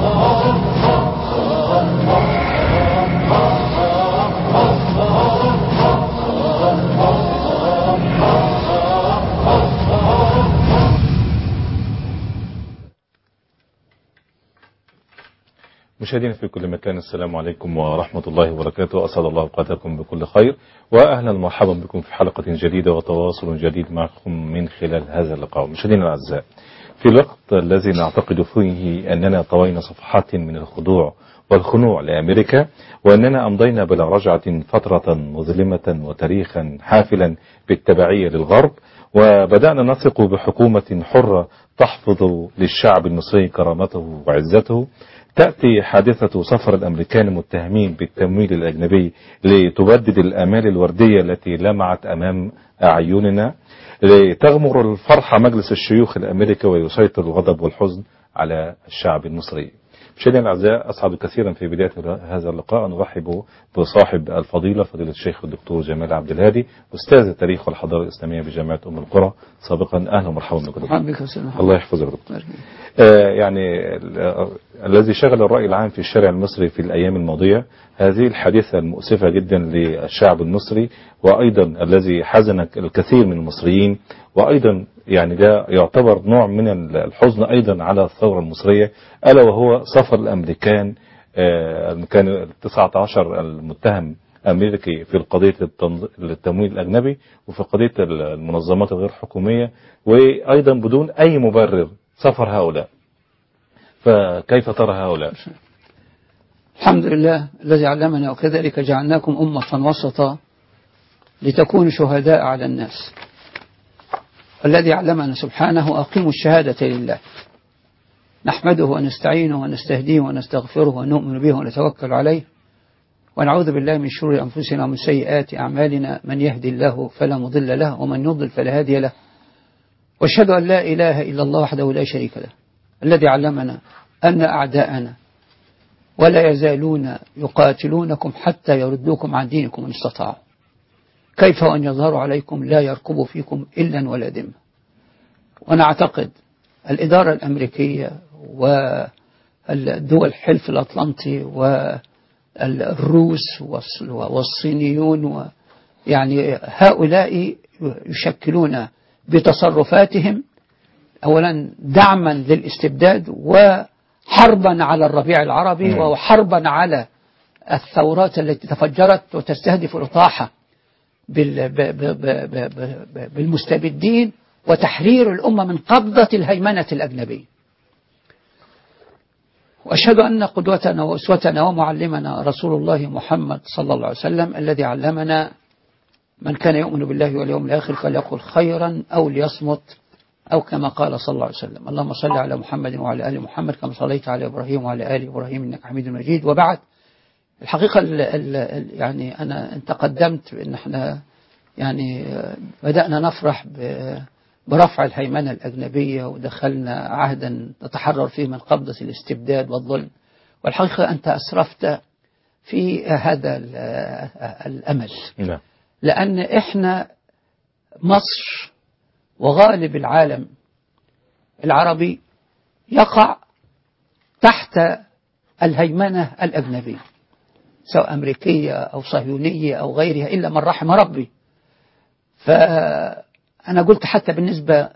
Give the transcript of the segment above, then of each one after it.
مشاهدينا في كل مكان السلام عليكم ورحمة الله وبركاته أسعد الله أوقاتكم بكل خير وأهلا ومرحبا بكم في حلقة جديدة وتواصل جديد معكم من خلال هذا اللقاء مشاهدينا الأعزاء في الوقت الذي نعتقد فيه أننا طوينا صفحات من الخضوع والخنوع لأمريكا وأننا أمضينا بلا رجعة فترة مظلمة وتاريخا حافلا بالتبعية للغرب وبدأنا نثق بحكومة حرة تحفظ للشعب المصري كرامته وعزته تأتي حادثة سفر الأمريكان المتهمين بالتمويل الأجنبي لتبدد الآمال الوردية التي لمعت أمام أعيننا لتغمر الفرح مجلس الشيوخ الأمريكي ويسيطر الغضب والحزن على الشعب المصري مشاهدينا الأعزاء أسعد كثيرا في بداية هذا اللقاء أن نرحب بصاحب الفضيلة فضيلة الشيخ الدكتور جمال عبد الهادي أستاذ التاريخ والحضارة الإسلامية بجامعة أم القرى سابقا أهلا ومرحبا بك دكتور بك الله يحفظك دكتور آه يعني ال- الذي شغل الرأي العام في الشارع المصري في الأيام الماضية هذه الحادثة المؤسفة جدا للشعب المصري وأيضا الذي حزن الكثير من المصريين وأيضا يعني ده يعتبر نوع من الحزن أيضا على الثورة المصرية ألا وهو سفر الأمريكان آه، كان ال 19 المتهم أمريكي في قضية التنظ- التمويل الأجنبي وفي قضية المنظمات الغير حكومية وأيضا بدون أي مبرر سفر هؤلاء فكيف ترى هؤلاء الحمد لله الذي علمنا وكذلك جعلناكم أمة وسطا لتكونوا شهداء على الناس الذي علمنا سبحانه أقيموا الشهادة لله نحمده ونستعينه ونستهديه ونستغفره ونؤمن به ونتوكل عليه ونعوذ بالله من شرور أنفسنا ومن سيئات أعمالنا من يهدي الله فلا مضل له ومن يضلل فلا هادي له واشهد أن لا إله إلا الله وحده لا شريك له الذي علمنا أن أعداءنا ولا يزالون يقاتلونكم حتى يردوكم عن دينكم إن استطاعوا كيف وأن يظهروا عليكم لا يركبوا فيكم إلا ولا ذمة وأنا أعتقد الإدارة الأمريكية والدول الحلف الأطلنطي والروس والص- والصينيون و يعني هؤلاء يشكلون بتصرفاتهم أولا دعما للاستبداد وحربا على الربيع العربي مم. وحربا على الثورات التي تفجرت وتستهدف الإطاحة بال- ب- ب- ب- ب- ب- بالمستبدين وتحرير الأمة من قبضة الهيمنة الأجنبية وأشهد أن قدوتنا وأسوتنا ومعلمنا رسول الله محمد صلى الله عليه وسلم الذي علمنا من كان يؤمن بالله واليوم الآخر فليقل خيرا أو ليصمت أو كما قال صلى الله عليه وسلم اللهم صل على محمد وعلى آل محمد كما صليت على إبراهيم وعلى آل إبراهيم إنك حميد مجيد وبعد الحقيقة ال ال ال يعني أنا أنت قدمت بأن احنا يعني آه، بدأنا نفرح ب- برفع الهيمنة الأجنبية ودخلنا عهدا نتحرر فيه من قبضة الاستبداد والظلم والحقيقة أنت أسرفت في هذا ال- آه، الأمل نعم لأن إحنا مصر وغالب العالم العربي يقع تحت الهيمنة الأجنبية سواء أمريكية أو صهيونية أو غيرها إلا من رحم ربي فأنا قلت حتى بالنسبة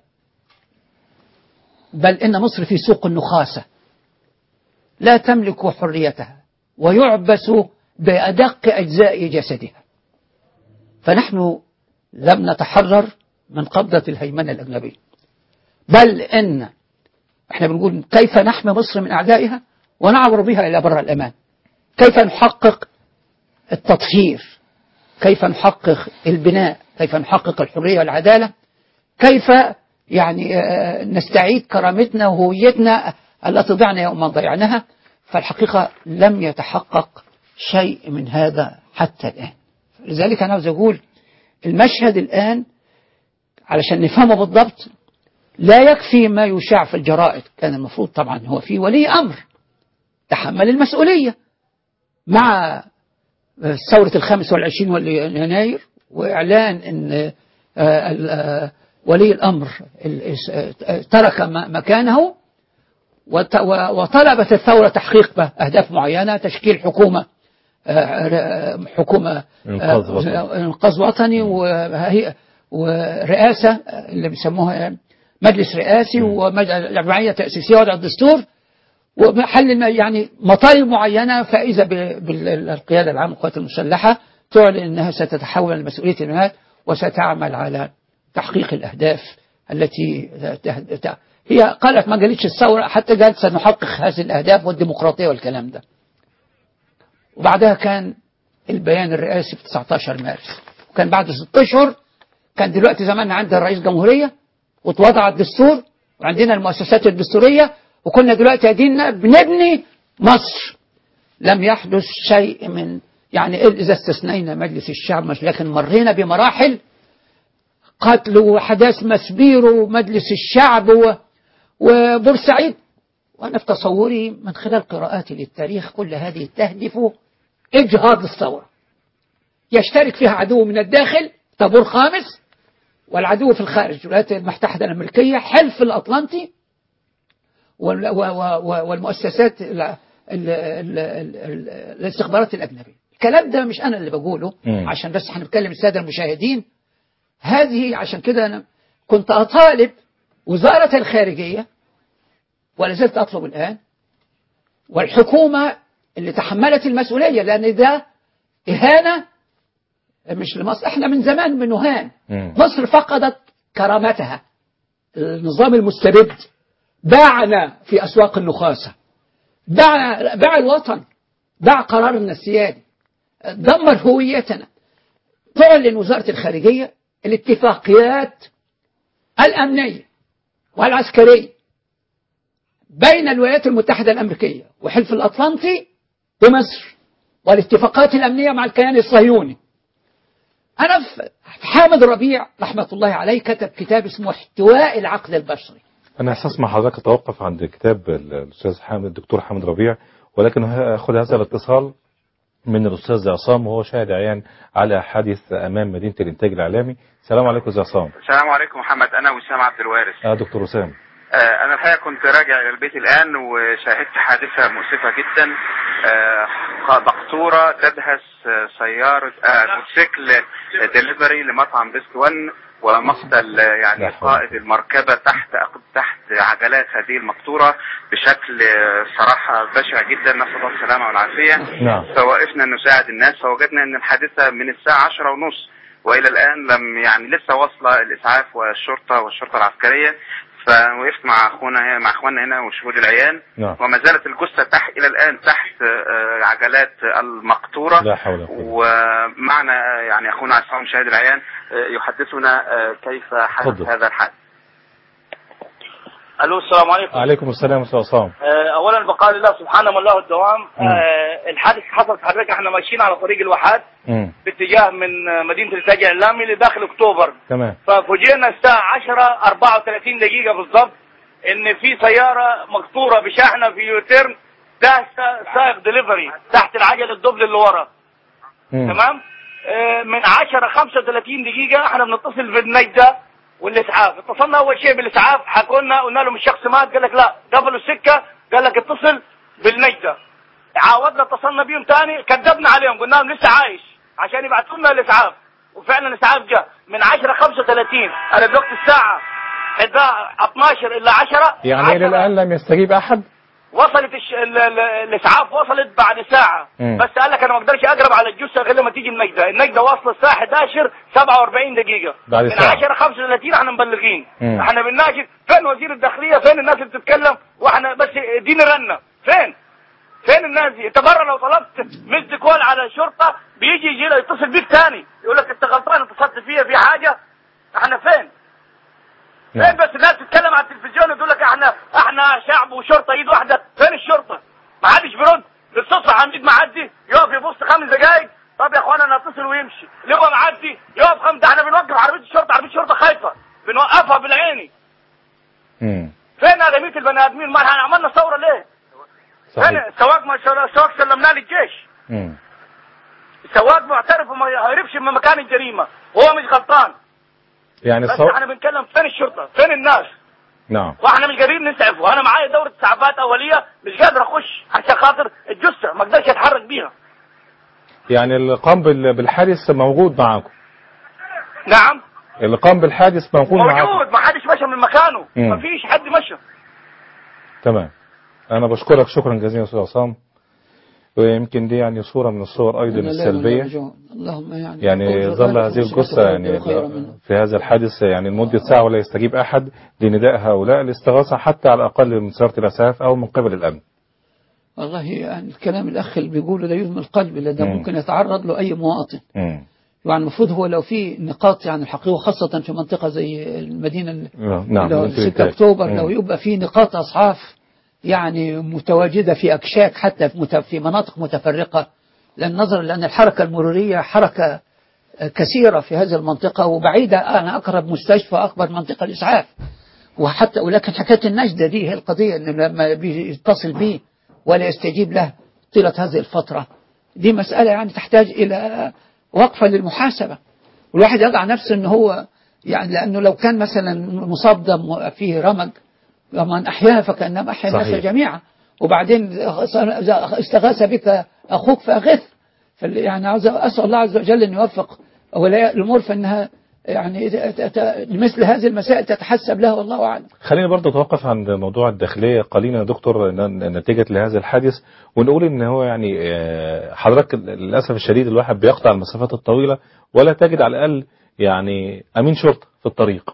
بل إن مصر في سوق النخاسة لا تملك حريتها ويعبس بأدق أجزاء جسدها فنحن لم نتحرر من قبضة الهيمنة الأجنبية بل إن احنا بنقول كيف نحمي مصر من أعدائها ونعبر بها إلى بر الأمان كيف نحقق التطهير كيف نحقق البناء كيف نحقق الحرية والعدالة كيف يعني آه، نستعيد كرامتنا وهويتنا التي ضعنا يوم ما ضيعناها فالحقيقة لم يتحقق شيء من هذا حتى الآن لذلك أنا عاوز أقول المشهد الآن علشان نفهمه بالضبط لا يكفي ما يشاع في الجرائد كان المفروض طبعا هو في ولي أمر تحمل المسؤولية مع ثورة الخامس والعشرين يناير وإعلان أن آه، ال- آه، ولي الأمر ال- آه، ترك م- مكانه وط- و- وطلبت الثورة تحقيق بقى أهداف معينة تشكيل حكومة آه، ر- حكومة إنقاذ آه، وطني. إنقاذ وطني وهي ورئاسة آه، اللي بيسموها مجلس رئاسي وجمعية تأسيسية وضع الدستور ومحل الم- يعني مطالب معينة فإذا ب- بالقيادة العامة للقوات المسلحة تعلن أنها ستتحول لمسؤولية الإمارات وستعمل على تحقيق الأهداف التي ت- ت- هي قالت ما قالتش الثورة حتى قالت سنحقق هذه الأهداف والديمقراطية والكلام ده وبعدها كان البيان الرئاسي في 19 مارس وكان بعد ست أشهر كان دلوقتي زماننا عندنا رئيس جمهورية وتوضع الدستور وعندنا المؤسسات الدستورية وكنا دلوقتي قاعدين بنبني مصر لم يحدث شيء من يعني إذا استثنينا مجلس الشعب مش لكن مرينا بمراحل قتل وحداث مسبير ومجلس الشعب و- وبورسعيد وأنا في تصوري من خلال قراءاتي للتاريخ كل هذه تهدف إجهاض الثورة يشترك فيها عدو من الداخل طابور خامس والعدو في الخارج الولايات المتحدة الأمريكية حلف الأطلنطي وال- و- و- و- والمؤسسات ال- ال- ال- ال- ال- الاستخبارات الأجنبية الكلام ده مش أنا اللي بقوله مم. عشان بس هنتكلم السادة المشاهدين هذه عشان كده أنا كنت أطالب وزارة الخارجية ولا زلت أطلب الآن والحكومة اللي تحملت المسؤولية لأن ده إهانة مش لمصر احنا من زمان بنهان مم. مصر فقدت كرامتها النظام المستبد باعنا في أسواق النخاسة باع, باع الوطن باع قرارنا السيادي دمر هويتنا تعلن وزارة الخارجية الاتفاقيات الأمنية والعسكرية بين الولايات المتحدة الأمريكية وحلف الأطلنطي ومصر والاتفاقات الأمنية مع الكيان الصهيوني أنا في في حامد ربيع رحمة الله عليه كتب كتاب اسمه احتواء العقل البشري أنا أساس مع حضرتك أتوقف عند كتاب الأستاذ حامد الدكتور حامد ربيع ولكن هاخد هذا الاتصال من الأستاذ عصام وهو شاهد عيان على حادث أمام مدينة الإنتاج الإعلامي السلام عليكم أستاذ عصام السلام عليكم محمد انا وسام عبد الوارث آه دكتور وسام آه انا الحقيقه كنت راجع الى البيت الان وشاهدت حادثه مؤسفه جدا آه مقطوره تدهس آه، سياره آه موتوسيكل ديليفري لمطعم بيست 1 ومقتل آه، لا يعني حول. قائد المركبه تحت تحت عجلات هذه المقطوره بشكل آه، صراحه بشع جدا نسال الله السلامه والعافيه نعم فوقفنا نساعد الناس فوجدنا ان الحادثه من الساعه عشرة ونص والى الان لم يعني لسه واصله الاسعاف والشرطه والشرطه العسكريه فوقفت مع اخونا هنا مع اخواننا هنا وشهود العيان نعم. وما زالت الجثه تحت الى الان تحت آه، عجلات المقطوره لا حول ولا قوة ومعنا يعني اخونا عصام شاهد العيان آه، يحدثنا آه، كيف حدث تفضل. هذا الحادث الو السلام عليكم عليكم السلام أستاذ عصام آه، اولا بقال الله سبحانه من له الدوام مم. آه، الحادث حصل في حضرتك احنا ماشيين على طريق الواحات مم. باتجاه من آه، مدينه الانتاج الاعلامي لداخل اكتوبر تمام ففوجئنا الساعه 10 34 دقيقه بالضبط ان في سياره مقطوره بشاحنه في يوتيرن داهسه سائق دليفري تحت العجل الدبل اللي ورا مم. تمام آه، من 10 35 دقيقة احنا بنتصل بالنجدة والاسعاف اتصلنا اول شيء بالاسعاف حكوا لنا قلنا لهم الشخص مات قال لك لا قفلوا السكة قال لك اتصل بالنجدة عاودنا اتصلنا بيهم تاني كذبنا عليهم قلنا لهم لسه عايش عشان يبعثوا لنا الاسعاف وفعلا الاسعاف جاء من 10 35 انا دلوقتي الساعة 11 12 الا 10 يعني إلى الآن لم يستجيب أحد وصلت الش... ال... ال... الاسعاف وصلت بعد ساعه مم. بس قال لك انا ما اقدرش اقرب على الجثه غير لما تيجي النجده النجده واصله الساعه 11 47 دقيقه بعد من ساعة. 10 35 احنا مبلغين مم. احنا بنناشد فين وزير الداخليه فين الناس اللي بتتكلم واحنا بس اديني رنه فين فين الناس دي انت بره لو طلبت مد كول على الشرطه بيجي يجي له يتصل بيك تاني يقول لك انت غلطان اتصلت فيا في حاجه احنا فين فين نعم. بس الناس تتكلم على التلفزيون وتقول لك احنا احنا شعب وشرطه ايد واحده فين الشرطه؟ ما حدش بيرد بالصدفه حميد معدي يقف يبص خمس دقائق طب يا اخوانا انا اتصل ويمشي لقوا معدي يقف خمس ده احنا بنوقف عربيه الشرطه عربيه الشرطه خايفه بنوقفها بالعيني مم. فين ادميه البني ادمين ما احنا عملنا ثوره ليه؟ فين صحيح السواق ما السواق سلمناه للجيش مم. السواق معترف وما يهربش من مكان الجريمه وهو مش غلطان يعني بس الصوت احنا بنتكلم فين الشرطه؟ فين الناس؟ نعم واحنا مش قادرين نسعف وانا معايا دوره اسعافات اوليه مش قادر اخش عشان خاطر الجثه ما اقدرش اتحرك بيها يعني اللي قام بال- بالحادث موجود معاكم نعم اللي قام بالحادث موجود معاكم موجود ما حدش مشى من مكانه مم. ما فيش حد مشى تمام انا بشكرك شكرا جزيلا استاذ عصام ويمكن دي يعني صورة من الصور ايضا إنا لا السلبية نرجو. اللهم يعني يعني أوجر ظل ذلك هذه وصلة الجثة خير يعني خيرا منه. في هذا الحادث يعني لمدة ساعة ولا يستجيب أحد لنداء هؤلاء الاستغاثة حتى على الأقل من سيارة الأسعاف أو من قبل الأمن والله يعني الكلام الأخ اللي بيقوله ده يهمل القلب لأنه مم. ممكن يتعرض له أي مواطن مم. يعني المفروض هو لو في نقاط يعني الحقيقة خاصة في منطقة زي المدينة اللي نعم لو ممكن 6 ينتهي. أكتوبر مم. لو يبقى في نقاط أصحاف يعني متواجدة في أكشاك حتى في, مت- في مناطق متفرقة لأن نظرا لأن الحركة المرورية حركة كثيرة في هذه المنطقة وبعيدة أنا أقرب مستشفى أكبر منطقة الإسعاف وحتى ولكن حكاية النجدة دي هي القضية إن لما بيتصل به ولا يستجيب له طيلة هذه الفترة دي مسألة يعني تحتاج إلى وقفة للمحاسبة والواحد يضع نفسه إن هو يعني لأنه لو كان مثلا مصاب ده فيه رمج ومن أحياها فكأنما أحيا الناس صحيح. جميعا وبعدين استغاث بك أخوك فأغث فال- يعني عاوز أسأل الله عز وجل أن يوفق أولياء الأمور في أنها يعني ت- ت- ت- مثل هذه المسائل تتحسب لها والله أعلم خلينا برضه نتوقف عند موضوع الداخلية قليلا يا دكتور ن- نتيجة لهذا الحادث ونقول ان هو يعني آه، حضرتك للأسف الشديد الواحد بيقطع المسافات الطويلة ولا تجد على الأقل يعني أمين شرطة في الطريق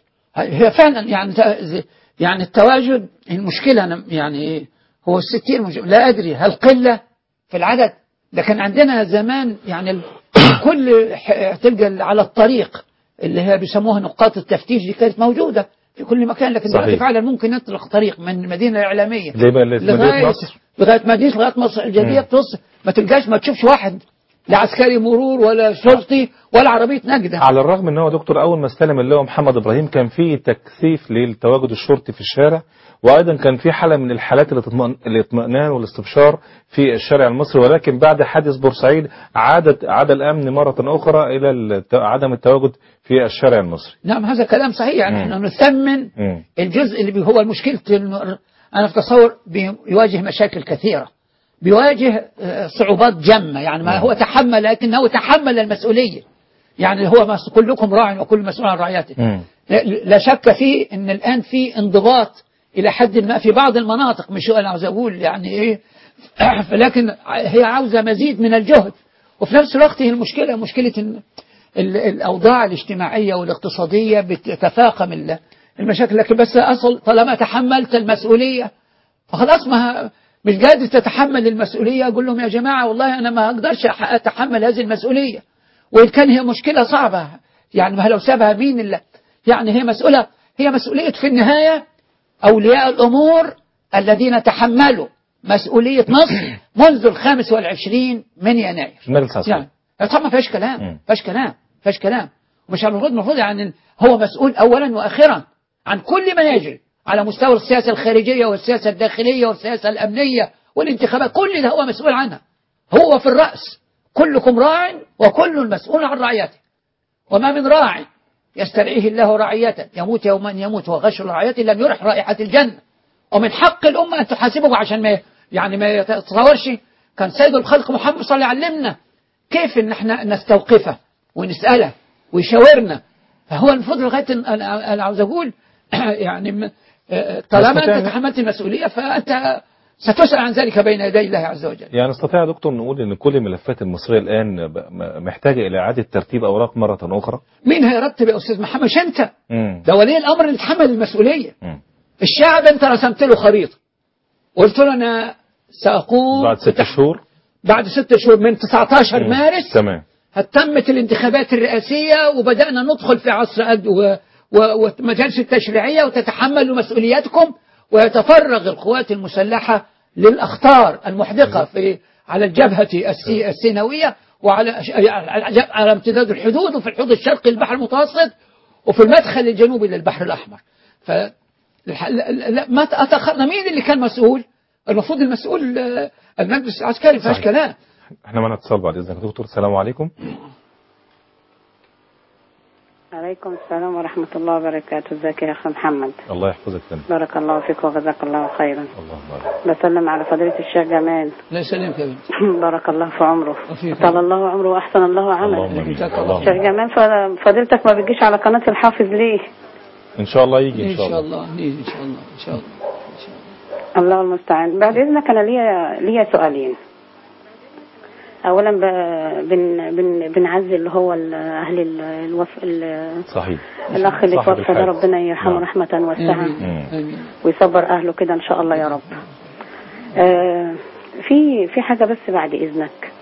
هي فعلا يعني ت- يعني التواجد المشكلة أنا يعني هو الستين مش لا أدري هل قلة في العدد ده كان عندنا زمان يعني ال- كل ح- تلقى على الطريق اللي هي بيسموها نقاط التفتيش دي كانت موجودة في كل مكان لكن دلوقتي صحيح. فعلا ممكن نطلق طريق من المدينة الإعلامية زي ما اللي في مدينة لغاية نصر لغاية مدينة لغاية مصر الجديدة مم. بتص ما تلقاش ما تشوفش واحد لا عسكري مرور ولا شرطي ولا عربية نجدة على الرغم ان هو دكتور اول ما استلم اللواء محمد ابراهيم كان في تكثيف للتواجد الشرطي في الشارع وايضا كان في حاله من الحالات الاطمئن- الاطمئنان والاستبشار في الشارع المصري ولكن بعد حادث بورسعيد عادت عاد الامن مره اخرى الى الت- عدم التواجد في الشارع المصري. نعم هذا كلام صحيح يعني مم. احنا نثمن مم. الجزء اللي بي- هو المشكلة إنه انا في تصور بيواجه مشاكل كثيرة بيواجه آه، صعوبات جمة يعني ما مم. هو تحمل لكنه تحمل المسؤولية يعني هو مس- كلكم راع وكل مسؤول عن رعيته مم. لا- لا شك فيه ان الان في انضباط الى حد ما في بعض المناطق مش انا عاوز اقول يعني ايه لكن هي عاوزه مزيد من الجهد وفي نفس الوقت هي المشكله مشكله إن ال- الاوضاع الاجتماعيه والاقتصاديه بتتفاقم ال- المشاكل لكن بس اصل طالما تحملت المسؤوليه فخلاص ما مش قادر تتحمل المسؤوليه اقول لهم يا جماعه والله انا ما اقدرش أح- اتحمل هذه المسؤوليه وان كان هي مشكله صعبه يعني ما لو سابها مين اللي يعني هي مسؤوله هي مسؤوليه في النهايه اولياء الامور الذين تحملوا مسؤوليه مصر منذ الخامس والعشرين من يناير المجلس العسكري. يعني طبعا ما فيهاش كلام مم. ما فيهاش كلام ما فيهاش كلام مش المفروض المفروض يعني هو مسؤول اولا واخرا عن كل ما يجري على مستوى السياسه الخارجيه والسياسه الداخليه والسياسه الامنيه والانتخابات كل ده هو مسؤول عنها هو في الراس كلكم راع وكل مسؤول عن رعيته وما من راع يسترعيه الله رعية يموت يوما يموت وغش رعيته لم يرح رائحة الجنة ومن حق الأمة أن تحاسبه عشان ما يعني ما يتصورش كان سيد الخلق محمد صلى الله عليه وسلم علمنا كيف ان احنا نستوقفه ونسأله ويشاورنا فهو المفروض لغاية إن أنا أنا عاوز أقول يعني م- آه، طالما نستطيع أنت أن- تحملت المسؤولية فأنت ستسأل عن ذلك بين يدي الله عز وجل يعني نستطيع يا دكتور نقول ان كل الملفات المصريه الان ب- م- محتاجه الى اعاده ترتيب اوراق مره اخرى. مين هيرتب يا أستاذ محمد مش أنت مم. ده ولي الأمر اللي يتحمل المسؤولية مم. الشعب أنت رسمت له خريطة قلت له أنا سأقوم بعد ست شهور بعد ست شهور من 19 مم. مارس تمام تمت الانتخابات الرئاسية وبدأنا ندخل في عصر أد- و- و- والمجالس التشريعية وتتحملوا مسؤولياتكم ويتفرغ القوات المسلحة للأخطار المحدقة في على الجبهة السي- السيناوية وعلى ش- على على امتداد الحدود وفي الحوض الشرقي للبحر المتوسط وفي المدخل الجنوبي للبحر الأحمر ف الح- لا- لا- ما تأخرنا مين اللي كان مسؤول المفروض المسؤول آه، المجلس العسكري فيهاش صحيح. كلام احنا معنا اتصال بعد اذنك يا دكتور السلام عليكم عليكم السلام ورحمة الله وبركاته ازيك يا أخي محمد الله يحفظك فندم بارك الله فيك وجزاك الله خيرا اللهم بارك بسلم على فضيلة الشيخ جمال لا يسلمك يا بنت بارك الله في عمره وفيك. طال الله عمره وأحسن الله اللهم عمله امين جزاك الله اللهم الشيخ آمين. جمال ف- فضيلتك ما بتجيش على قناة الحافظ ليه ان شاء الله يجي ان شاء الله نيجي ان شاء الله ان شاء الله ان شاء الله الله المستعان بعد إذنك أنا ليا ليا سؤالين أولا ب... بن... بن... بنعزي اللي هو ال- أهل ال- الوف... ال... صحيح الأخ اللي صاحب توفى ده الحادث. ربنا يرحمه نعم. رحمة واسعة امين امين ويصبر اهله كده ان شاء الله يا رب آه في في حاجه بس بعد اذنك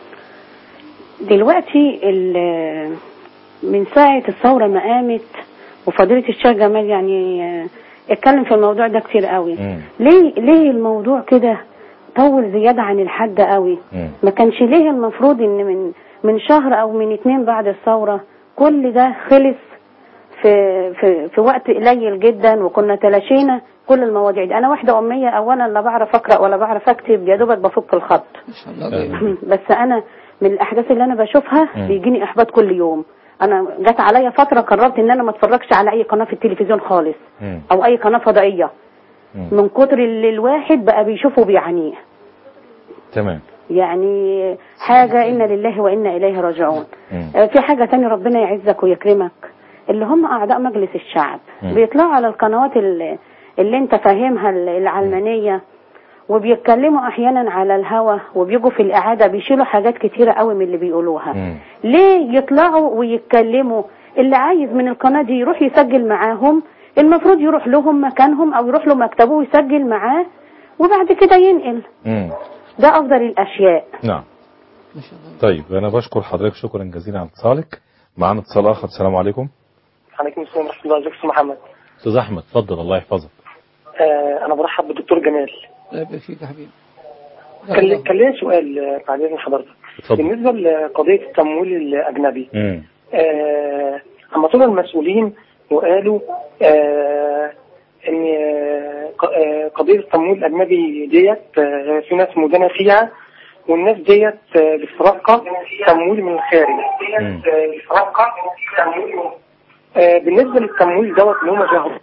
دلوقتي ال- من ساعه الثوره ما قامت وفضيله الشيخ جمال يعني آه، اتكلم في الموضوع ده كتير قوي مم. ليه ليه الموضوع كده طول زياده عن الحد قوي مم. ما كانش ليه المفروض ان من من شهر او من اتنين بعد الثوره كل ده خلص في في في وقت قليل جدا وكنا تلاشينا كل المواضيع دي انا واحده اميه اولا لا بعرف اقرا ولا بعرف اكتب يا دوبك بفك الخط ان شاء الله غير. بس انا من الاحداث اللي انا بشوفها مم. بيجيني احباط كل يوم انا جت عليا فتره قررت ان انا ما اتفرجش على اي قناه في التلفزيون خالص مم. او اي قناه فضائيه مم. من كتر اللي الواحد بقى بيشوفه بيعانيه تمام يعني حاجة إنا لله وإنا إليه راجعون مم. آه، في حاجة تانية ربنا يعزك ويكرمك اللي هم أعضاء مجلس الشعب مم. بيطلعوا على القنوات اللي, اللي أنت فاهمها ال- العلمانية وبيتكلموا أحيانا على الهوا وبيجوا في الإعادة بيشيلوا حاجات كتيرة قوي من اللي بيقولوها مم. ليه يطلعوا ويتكلموا اللي عايز من القناة دي يروح يسجل معاهم المفروض يروح لهم مكانهم أو يروح له مكتبه ويسجل معاه وبعد كده ينقل مم. ده أفضل الأشياء نعم ما شاء الله طيب انا بشكر حضرتك شكرا جزيلا على اتصالك معانا اتصال اخر السلام عليكم عليكم السلام ورحمة الله ازيك يا أستاذ محمد استاذ احمد اتفضل الله يحفظك آه أنا برحب بالدكتور جمال لا يبارك فيك يا حبيبي كان كان ليا سؤال آه، بعد إذن حضرتك اتفضل بالنسبة لقضية التمويل الأجنبي مم. آه أما طلع المسؤولين وقالوا آه إن آه، ق- آه، قضية التمويل الأجنبي ديت آه، في ناس مدانة فيها والناس ديت آه، بتتلقى تمويل من الخارج مم. ديت آه، بتتلقى تمويل من آه، بالنسبة للتمويل دوت اللي هم جهزوه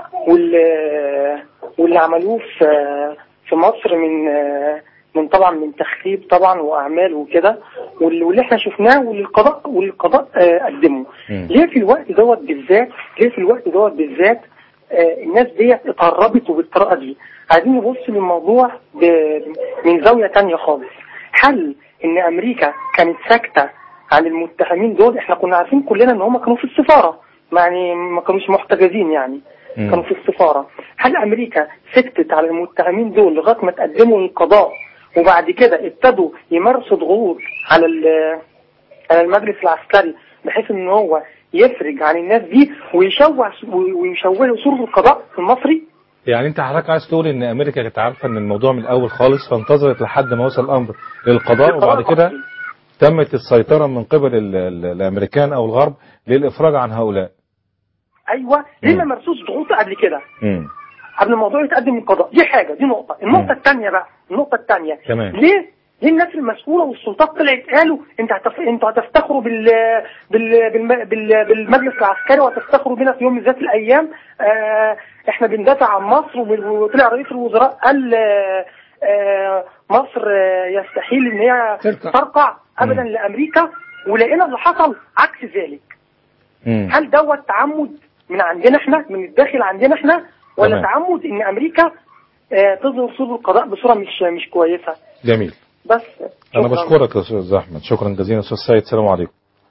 واللي, واللي عملوه في في مصر من آه، من طبعا من تخريب طبعا واعمال وكده واللي واللي احنا شفناه واللي القضاء واللي القضاء آه، قدمه مم. ليه في الوقت دوت بالذات ليه في الوقت دوت بالذات آه، الناس ديت اتهربت وبالطريقه دي عايزين نبص للموضوع ب- من زاويه تانية خالص هل ان امريكا كانت ساكته عن المتهمين دول احنا كنا عارفين كلنا ان هم كانوا في السفاره يعني ما كانوش محتجزين يعني مم. كانوا في السفاره هل امريكا سكتت على المتهمين دول لغايه ما تقدموا للقضاء وبعد كده ابتدوا يمارسوا ضغوط على ال- على المجلس العسكري بحيث ان هو يفرج عن الناس دي ويشوه ويشوه صورة القضاء المصري يعني انت حضرتك عايز تقول ان امريكا كانت عارفه ان الموضوع من الاول خالص فانتظرت لحد ما وصل الامر للقضاء وبعد كده المصري. تمت السيطره من قبل ال- ال- الامريكان او الغرب للافراج عن هؤلاء ايوه ليه مم. ما مارسوش ضغوط قبل كده مم. قبل الموضوع يتقدم للقضاء دي حاجه دي نقطه النقطه مم. الثانيه بقى النقطه الثانيه تمام. ليه ليه الناس المسؤوله والسلطات طلعت قالوا انت هتف... انتوا هتفتخروا بال... بال... بالم... بال... بالمجلس العسكري وهتفتخروا بينا في يوم من ذات الايام آه... احنا بندافع عن مصر وب- وطلع رئيس الوزراء قال آه... آه... مصر آه... يستحيل ان هي تركع. ترقع ابدا مم. لامريكا ولقينا اللي حصل عكس ذلك مم. هل دوت تعمد من عندنا احنا من الداخل عندنا احنا ولا تمام. تعمد ان امريكا آه تظهر صورة القضاء بصورة مش مش كويسة جميل بس انا شكراً. بشكرك يا استاذ احمد شكرا جزيلا استاذ سيد السلام عليكم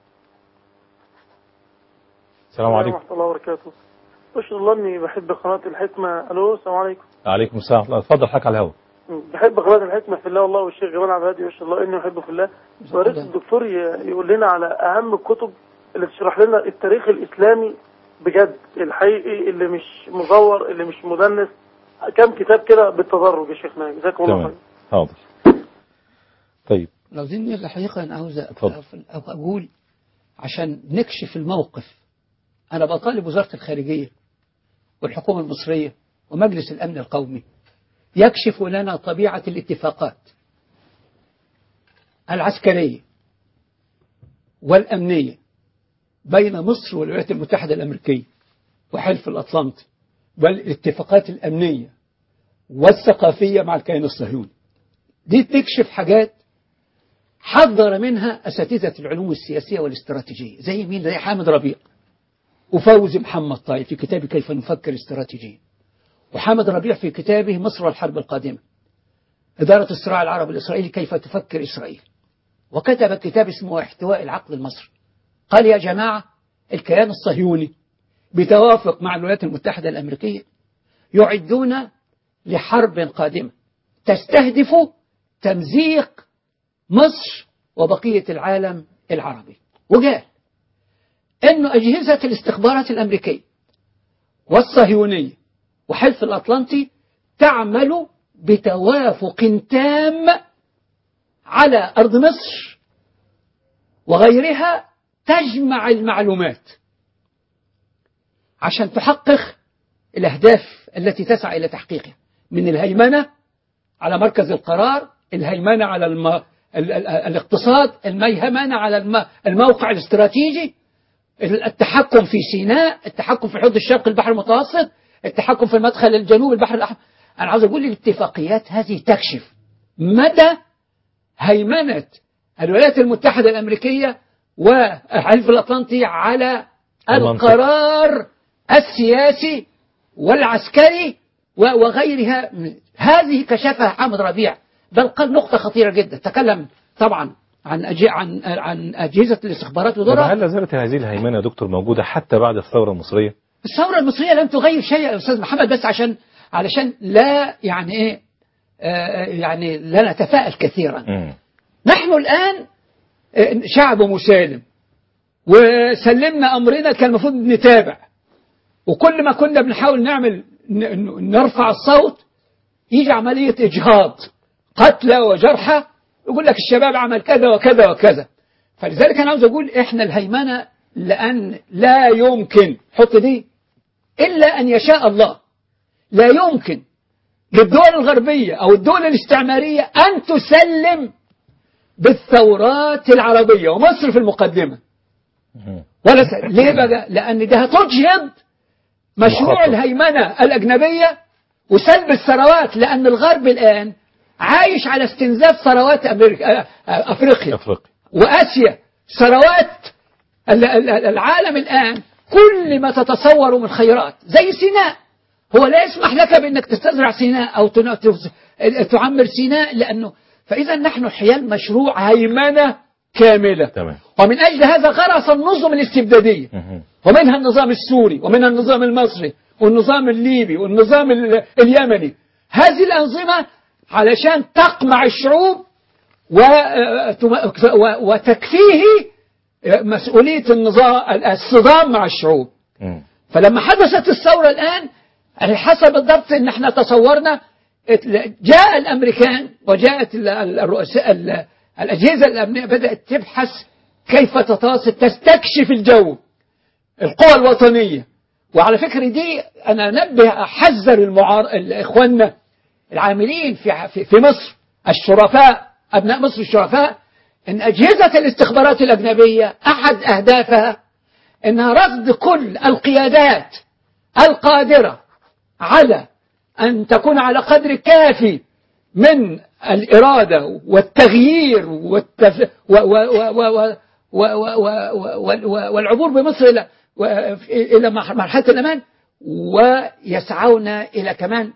السلام عليكم ورحمة الله وبركاته أشهد الله إني بحب قناة الحكمة ألو السلام عليكم عليكم السلام ورحمة الله. اتفضل حضرتك على الهواء بحب قناة الحكمة في الله والله والشيخ جمال عبد الهادي وأشهد الله إني أحبه في الله وياريت الدكتور ي- يقول لنا على أهم الكتب اللي تشرح لنا التاريخ الإسلامي بجد الحقيقي اللي مش مزور اللي مش مدنس كم كتاب كده بالتدرج يا شيخنا جزاكم الله تمام خير حاضر طيب لو دي الحقيقة أنا عاوز اتفضل. أ- أقول عشان نكشف الموقف أنا بطالب وزارة الخارجية والحكومة المصرية ومجلس الأمن القومي يكشف لنا طبيعة الاتفاقات العسكرية والأمنية بين مصر والولايات المتحدة الأمريكية وحلف الأطلنطي والاتفاقات الأمنية والثقافية مع الكيان الصهيوني دي تكشف حاجات حذر منها أساتذة العلوم السياسية والاستراتيجية زي مين زي حامد ربيع وفوزي محمد طيب في كتابه كيف نفكر استراتيجيا وحامد ربيع في كتابه مصر والحرب القادمة إدارة الصراع العربي الإسرائيلي كيف تفكر إسرائيل وكتب كتاب اسمه احتواء العقل المصري قال يا جماعة الكيان الصهيوني بتوافق مع الولايات المتحدة الأمريكية يعدون لحرب قادمة تستهدف تمزيق مصر وبقية العالم العربي وقال أنه أجهزة الاستخبارات الأمريكية والصهيونية وحلف الأطلنطي تعمل بتوافق تام على أرض مصر وغيرها تجمع المعلومات عشان تحقق الأهداف التي تسعى إلى تحقيقها من الهيمنة على مركز القرار الهيمنة على الم... ال... ال... الاقتصاد الميهمنة على الم... الموقع الاستراتيجي التحكم في سيناء التحكم في حوض الشرق البحر المتوسط التحكم في المدخل الجنوبي البحر الأحمر أنا عاوز أقول الاتفاقيات هذه تكشف مدى هيمنة الولايات المتحدة الأمريكية والحلف الأطلنطي على القرار السياسي والعسكري وغيرها هذه كشفها حامد ربيع بل قال نقطة خطيرة جدا تكلم طبعا عن أجي عن عن أجهزة الاستخبارات طب ودورها هل لا زالت هذه الهيمنة يا دكتور موجودة حتى بعد الثورة المصرية؟ الثورة المصرية لم تغير شيء يا أستاذ محمد بس عشان علشان لا يعني إيه آه يعني لا نتفائل كثيرا مم. نحن الآن آه، شعب مسالم وسلمنا أمرنا كان المفروض نتابع وكل ما كنا بنحاول نعمل ن- ن- نرفع الصوت يجي عملية إجهاض قتلى وجرحى يقول لك الشباب عمل كذا وكذا وكذا فلذلك أنا عاوز أقول إحنا الهيمنة لأن لا يمكن حط دي إلا أن يشاء الله لا يمكن للدول الغربية أو الدول الاستعمارية أن تسلم بالثورات العربية ومصر في المقدمة مم. ولا س... ليه بقى؟ لأن ده هتجهض مشروع مخطط. الهيمنة الأجنبية وسلب الثروات لأن الغرب الآن عايش على استنزاف ثروات أمريكا آه، آه، أفريقيا أفريقيا وآسيا ثروات ال- ال- العالم الآن كل ما تتصور من خيرات زي سيناء هو لا يسمح لك بأنك تستزرع سيناء أو تن- تز- تعمر سيناء لأنه فإذا نحن حيال مشروع هيمنة كاملة تمام ومن أجل هذا غرس النظم الاستبدادية مهم. ومنها النظام السوري ومنها النظام المصري والنظام الليبي والنظام ال- اليمني هذه الأنظمة علشان تقمع الشعوب و- و- وتكفيه مسؤولية النظام الصدام مع الشعوب مم. فلما حدثت الثورة الآن يعني حسب بالضبط ان احنا تصورنا جاء الامريكان وجاءت ال- ال- الرؤساء ال- الاجهزه الامنيه بدات تبحث كيف تتصل تستكشف الجو القوى الوطنيه وعلى فكره دي انا انبه احذر المعار... اخواننا العاملين في في في مصر الشرفاء ابناء مصر الشرفاء ان اجهزه الاستخبارات الاجنبيه احد اهدافها انها رصد كل القيادات القادرة على أن تكون على قدر كافي من الإرادة والتغيير والتف... و... و... و... و... و... و... و... و... والعبور بمصر إلى و... إلى مرحلة الأمان ويسعون إلى كمان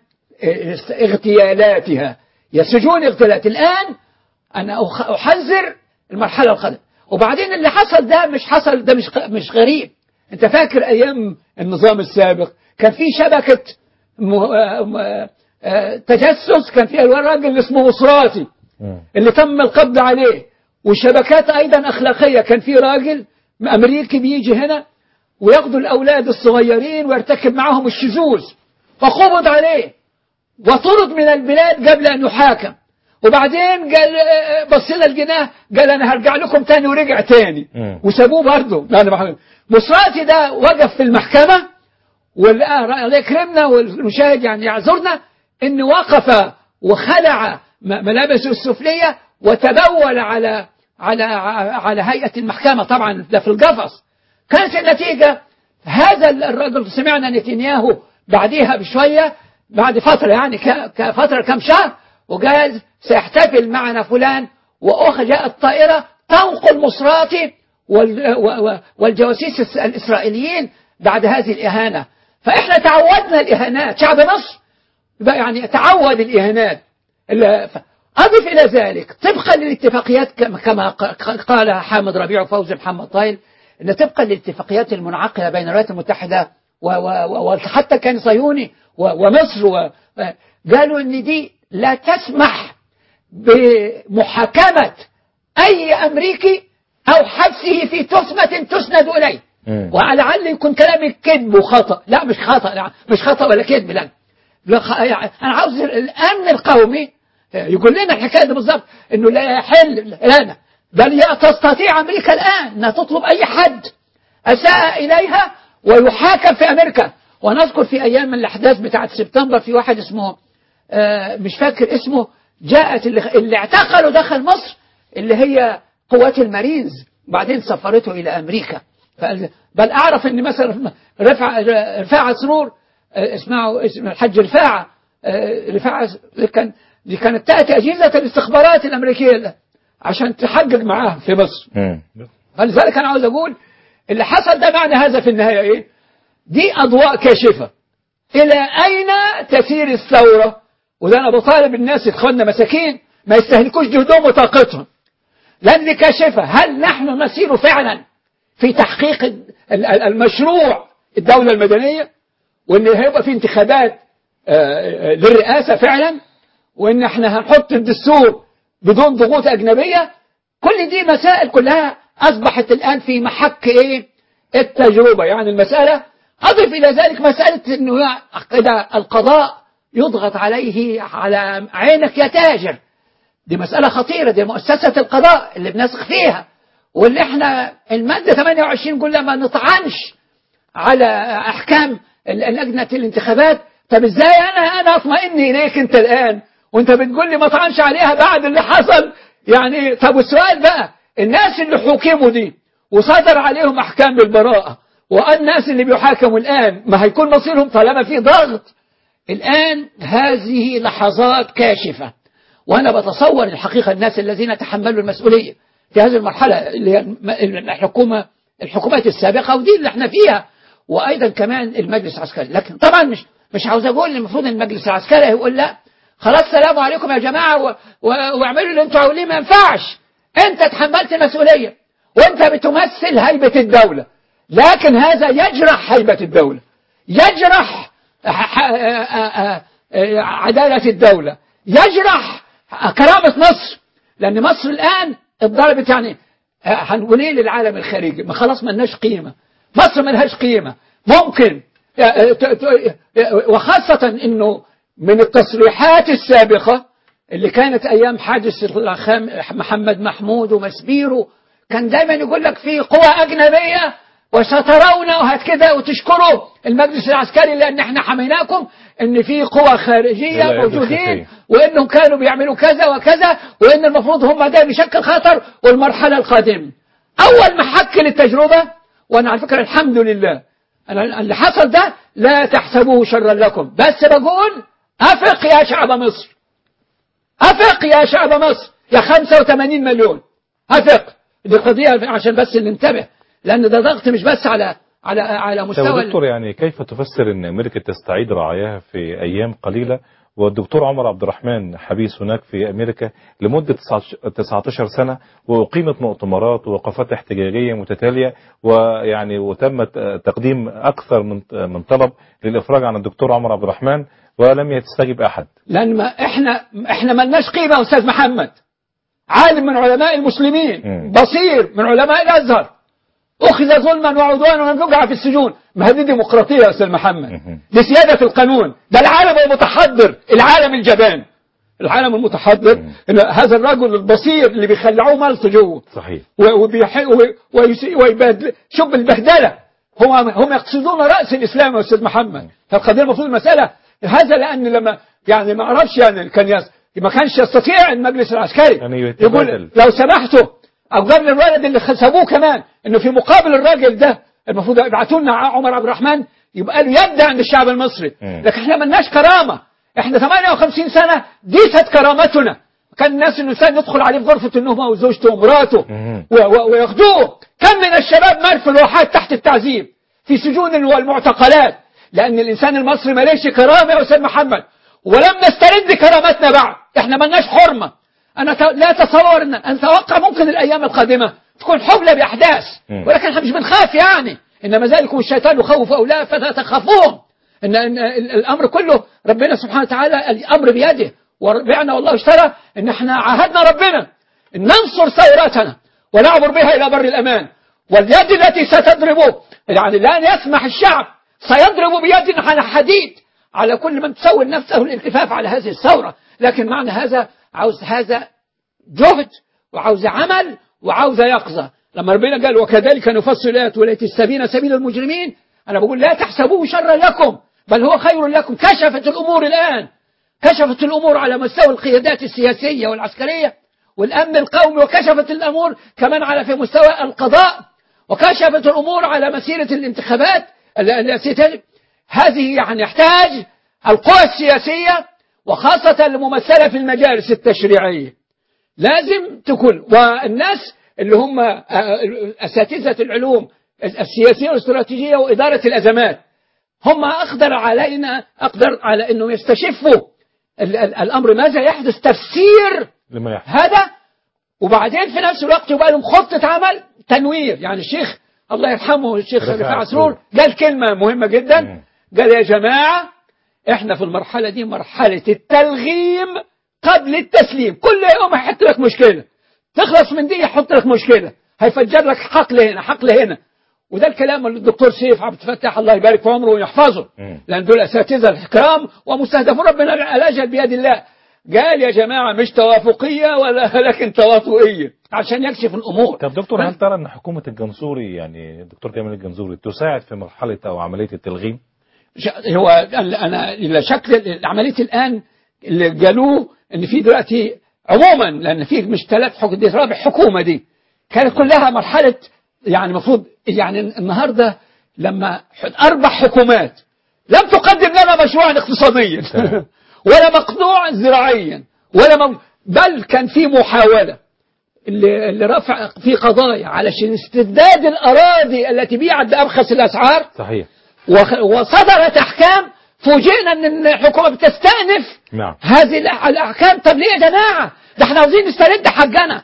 اغتيالاتها يسجون اغتيالات الآن أنا أخ- أحذر المرحلة القادمة وبعدين اللي حصل ده مش حصل ده مش مش غريب انت فاكر ايام النظام السابق كان في شبكة م... آه، م... آه، تجسس كان في الراجل اللي اسمه مصراتي مم. اللي تم القبض عليه وشبكات ايضا اخلاقية كان في راجل امريكي بيجي هنا وياخدوا الاولاد الصغيرين ويرتكب معهم الشذوذ فقبض عليه وطرد من البلاد قبل أن يحاكم وبعدين قال آه، بص لنا الجناه قال أنا هرجع لكم تاني ورجع تاني مم. وسابوه برضه يعني ما- مصراتي ده وقف في المحكمة والآن الله يكرمنا والمشاهد يعني يعذرنا إن وقف وخلع م- ملابسه السفلية وتبول على على على هيئة المحكمة طبعا ده في القفص كانت النتيجة هذا الرجل سمعنا نتنياهو بعديها بشوية بعد فترة يعني ك- كفترة كم شهر وقال سيحتفل معنا فلان وأخرى جاءت طائرة تنقل مصراتي وال- و- و- والجواسيس الس- الإسرائيليين بعد هذه الإهانة فإحنا تعودنا الإهانات شعب مصر بقى يعني تعود الإهانات ال- ف- أضف إلى ذلك طبقا للاتفاقيات كما- كما ق- ق- قال حامد ربيع وفوزي محمد طايل أن طبقا للاتفاقيات المنعقدة بين الولايات المتحدة و- و- و- وحتى كان صهيوني و- ومصر و- قالوا أن دي لا تسمح بمحاكمة أي أمريكي أو حبسه في تهمة تسند إليه مم. ولعل يكون كلامي كذب وخطأ لا مش خطأ لا مش خطأ ولا كذب لا لا خ- يعني أنا عاوز الأمن القومي يقول لنا الحكاية دي بالظبط إنه لا يحل لنا بل يا تستطيع أمريكا الآن أنها تطلب أي حد أساء إليها ويحاكم في أمريكا ونذكر في أيام من الأحداث بتاعت سبتمبر في واحد اسمه آه، مش فاكر اسمه جاءت اللي, اللي اعتقلوا دخل مصر اللي هي قوات المارينز بعدين سفرته إلى أمريكا فقال- بل أعرف أن مثلا رفع رفاعة سرور آه، اسمعوا اسم الحج رفاعة آه، رفاعة دي كان دي كانت تأتي أجهزة الاستخبارات الأمريكية عشان تحقق معاها في مصر مم. فلذلك أنا عاوز أقول اللي حصل ده معنى هذا في النهاية إيه دي أضواء كاشفة إلى أين تسير الثورة وده أنا بطالب الناس إخواننا مساكين ما يستهلكوش جهدهم وطاقتهم لأن دي كاشفة هل نحن نسير فعلا في تحقيق ال- ال- المشروع الدولة المدنية وإن هيبقى في انتخابات آه، آه، للرئاسة فعلا وإن احنا هنحط الدستور بدون ضغوط أجنبية كل دي مسائل كلها أصبحت الآن في محك إيه التجربة يعني المسألة أضف إلى ذلك مسألة أنه إذا القضاء يضغط عليه على عينك يا تاجر دي مسألة خطيرة دي مؤسسة القضاء اللي بنثق فيها واللي احنا المادة 28 كل ما نطعنش على أحكام ال- لجنة الانتخابات طب ازاي انا انا اطمئن اليك انت الان وانت بتقول لي ما طعنش عليها بعد اللي حصل يعني طب والسؤال بقى الناس اللي حكموا دي وصدر عليهم احكام بالبراءة والناس اللي بيحاكموا الان ما هيكون مصيرهم طالما في ضغط الآن هذه لحظات كاشفة وأنا بتصور الحقيقة الناس الذين تحملوا المسؤولية في هذه المرحلة اللي هي الم- الحكومة الحكومات السابقة ودي اللي احنا فيها وأيضا كمان المجلس العسكري لكن طبعا مش مش عاوز أقول المفروض المجلس العسكري يقول لا خلاص سلام عليكم يا جماعة و... و... واعملوا اللي انتوا عاوزين ما ينفعش انت تحملت مسؤولية وانت بتمثل هيبة الدولة لكن هذا يجرح هيبة الدولة يجرح ح- ح- آ- آ- آ- عدالة الدولة يجرح كرامة مصر لأن مصر الآن اتضربت يعني آه، هنقول ايه للعالم الخارجي ما خلاص ملناش قيمة مصر ملهاش قيمة ممكن آه، آه، ت- ت- آه، وخاصة انه من التصريحات السابقة اللي كانت ايام حادث الخام محمد محمود ومسبيرو كان دايما يقول لك في قوى اجنبيه وسترون وهات كده وتشكروا المجلس العسكري لان احنا حميناكم ان في قوى خارجيه لا يد موجودين خفية. وانهم كانوا بيعملوا كذا وكذا وان المفروض هم ده بيشكل خطر والمرحله القادمه اول محك للتجربه وانا على فكره الحمد لله انا اللي حصل ده لا تحسبوه شرا لكم بس بقول افق يا شعب مصر افق يا شعب مصر يا 85 مليون افق دي قضيه عشان بس ننتبه لان ده ضغط مش بس على على على طب مستوى دكتور يعني كيف تفسر ان امريكا تستعيد رعاياها في ايام قليله والدكتور عمر عبد الرحمن حبيس هناك في امريكا لمده 19 سنه واقيمت مؤتمرات ووقفات احتجاجيه متتاليه ويعني وتم تقديم اكثر من من طلب للافراج عن الدكتور عمر عبد الرحمن ولم يستجب احد لان ما احنا احنا ملناش قيمه يا استاذ محمد عالم من علماء المسلمين مم. بصير من علماء الازهر اخذ ظلما وعدوانا ونرجع في السجون ما هذه ديمقراطيه يا استاذ محمد مهم. دي سياده القانون ده العالم المتحضر العالم الجبان العالم المتحضر إن هذا الرجل البصير اللي بيخلعوه ملط جوه صحيح و- وبيح... و- ويس- ويبهدل شوف البهدله هم هم يقصدون راس الاسلام يا استاذ محمد فالقضيه المفروض المساله هذا لان لما يعني ما اعرفش يعني كان يس... ما كانش يستطيع المجلس العسكري يعني يتبادل. يقول لو سمحتوا او قبل الولد اللي سابوه كمان انه في مقابل الراجل ده المفروض يبعتوا لنا عمر عبد الرحمن يبقى له يد عند الشعب المصري مم. لكن احنا ملناش كرامه احنا 58 سنه ديست كرامتنا كان الناس الانسان يدخل عليه في غرفه النوم او زوجته ومراته مم. و- و- وياخدوه كم من الشباب مات في الواحات تحت التعذيب في سجون والمعتقلات لان الانسان المصري ماليش كرامه يا استاذ محمد ولم نسترد كرامتنا بعد احنا ملناش حرمه انا ت- لا اتصور ان أن اتوقع ممكن الايام القادمه تكون حبلى باحداث مم. ولكن احنا مش بنخاف يعني انما ذلكم الشيطان يخوف اولاد فلا تخافوهم ان إن ال- الامر كله ربنا سبحانه وتعالى الامر بيده وربنا والله اشترى ان احنا عاهدنا ربنا ان ننصر ثورتنا ونعبر بها الى بر الامان واليد التي ستضربه يعني لن يسمح الشعب سيضرب بيد على حديد على كل من تسول نفسه الالتفاف على هذه الثوره لكن معنى هذا عاوز هذا جهد وعاوز عمل وعاوز يقظة لما ربنا قال وكذلك نفصل الآيات وليت السبيل سبيل المجرمين أنا بقول لا تحسبوه شرا لكم بل هو خير لكم كشفت الأمور الآن كشفت الأمور على مستوى القيادات السياسية والعسكرية والأمن القومي وكشفت الأمور كمان على في مستوى القضاء وكشفت الأمور على مسيرة الانتخابات ال- التي تجب هذه يعني يحتاج القوى السياسية وخاصة الممثلة في المجالس التشريعية لازم تكون والناس اللي هم آه، أساتذة العلوم السياسية والاستراتيجية وإدارة الأزمات هم أقدر علينا أقدر على أنهم يستشفوا ال- ال- الأمر ماذا يحدث تفسير لما يحصل هذا وبعدين في نفس الوقت يبقى لهم خطة عمل تنوير يعني الشيخ الله يرحمه الشيخ رفاعة رفاعة سرور. سرور قال كلمة مهمة مم. جدا قال يا جماعة احنا في المرحلة دي مرحلة التلغيم قبل التسليم كل يوم هيحط لك مشكلة تخلص من دي يحط لك مشكلة هيفجر لك حقل هنا حقل هنا وده الكلام اللي الدكتور سيف عبد الفتاح الله يبارك في عمره ويحفظه مم. لان دول اساتذه الكرام ومستهدفون ربنا الاجل بيد الله قال يا جماعه مش توافقيه ولا لكن تواطؤيه عشان يكشف الامور طب دكتور هل ترى ان حكومة الجنزوري يعني الدكتور كامل الجنزوري تساعد في مرحلة او عملية التلغيم؟ ش- هو ال- انا الى شكل عمليه الان اللي قالوه ان في دلوقتي عموما لان في مش ثلاث حكومة دي رابع حكومه دي كانت كلها مرحله يعني المفروض يعني النهارده لما ح- اربع حكومات لم تقدم لنا مشروعا اقتصاديا تمام. ولا مقنوعا زراعيا ولا م... بل كان في محاوله اللي, اللي رفع في قضايا علشان استرداد الاراضي التي بيعت بابخس الاسعار صحيح وخ- وصدرت احكام فوجئنا ان الحكومه بتستأنف نعم هذه الأح- الاحكام طب ليه يا جماعه ده احنا عاوزين نسترد حقنا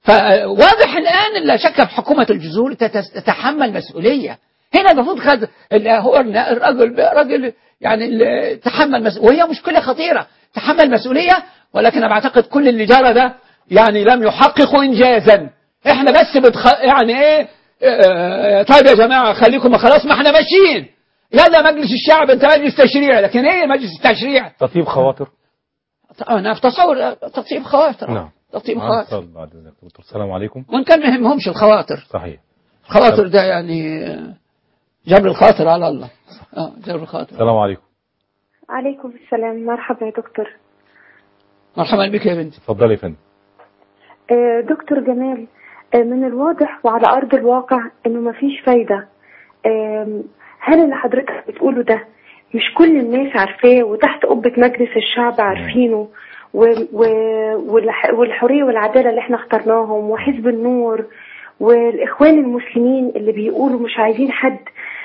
فواضح الان لا شك في حكومه الجذور تتس- تتحمل مسؤوليه هنا المفروض خد اللي هو الرجل راجل يعني اللي تحمل مسؤوليه وهي مشكله خطيره تحمل مسؤوليه ولكن انا بعتقد كل اللي جرى ده يعني لم يحققوا انجازا احنا بس بتخ... يعني ايه آه، طيب يا جماعه خليكم خلاص ما احنا ماشيين يلا مجلس الشعب انت مجلس تشريع لكن ايه مجلس التشريع تطيب خواطر انا في تصور تطيب خواطر نعم تطيب معنا خواطر اتصال بعد اذنك دكتور السلام عليكم وان كان ما يهمهمش الخواطر صحيح الخواطر ده يعني آه، جبر الخاطر على الله اه جبر الخاطر السلام عليكم عليكم السلام مرحبا يا دكتور مرحبا بك يا بنتي اتفضلي يا فندم آه، دكتور جمال آه، من الواضح وعلى أرض الواقع إنه مفيش فايدة آم، هل اللي حضرتك بتقوله ده مش كل الناس عارفاه وتحت قبة مجلس الشعب عارفينه و- و- والح- والحرية والعدالة اللي احنا اخترناهم وحزب النور والإخوان المسلمين اللي بيقولوا مش عايزين حد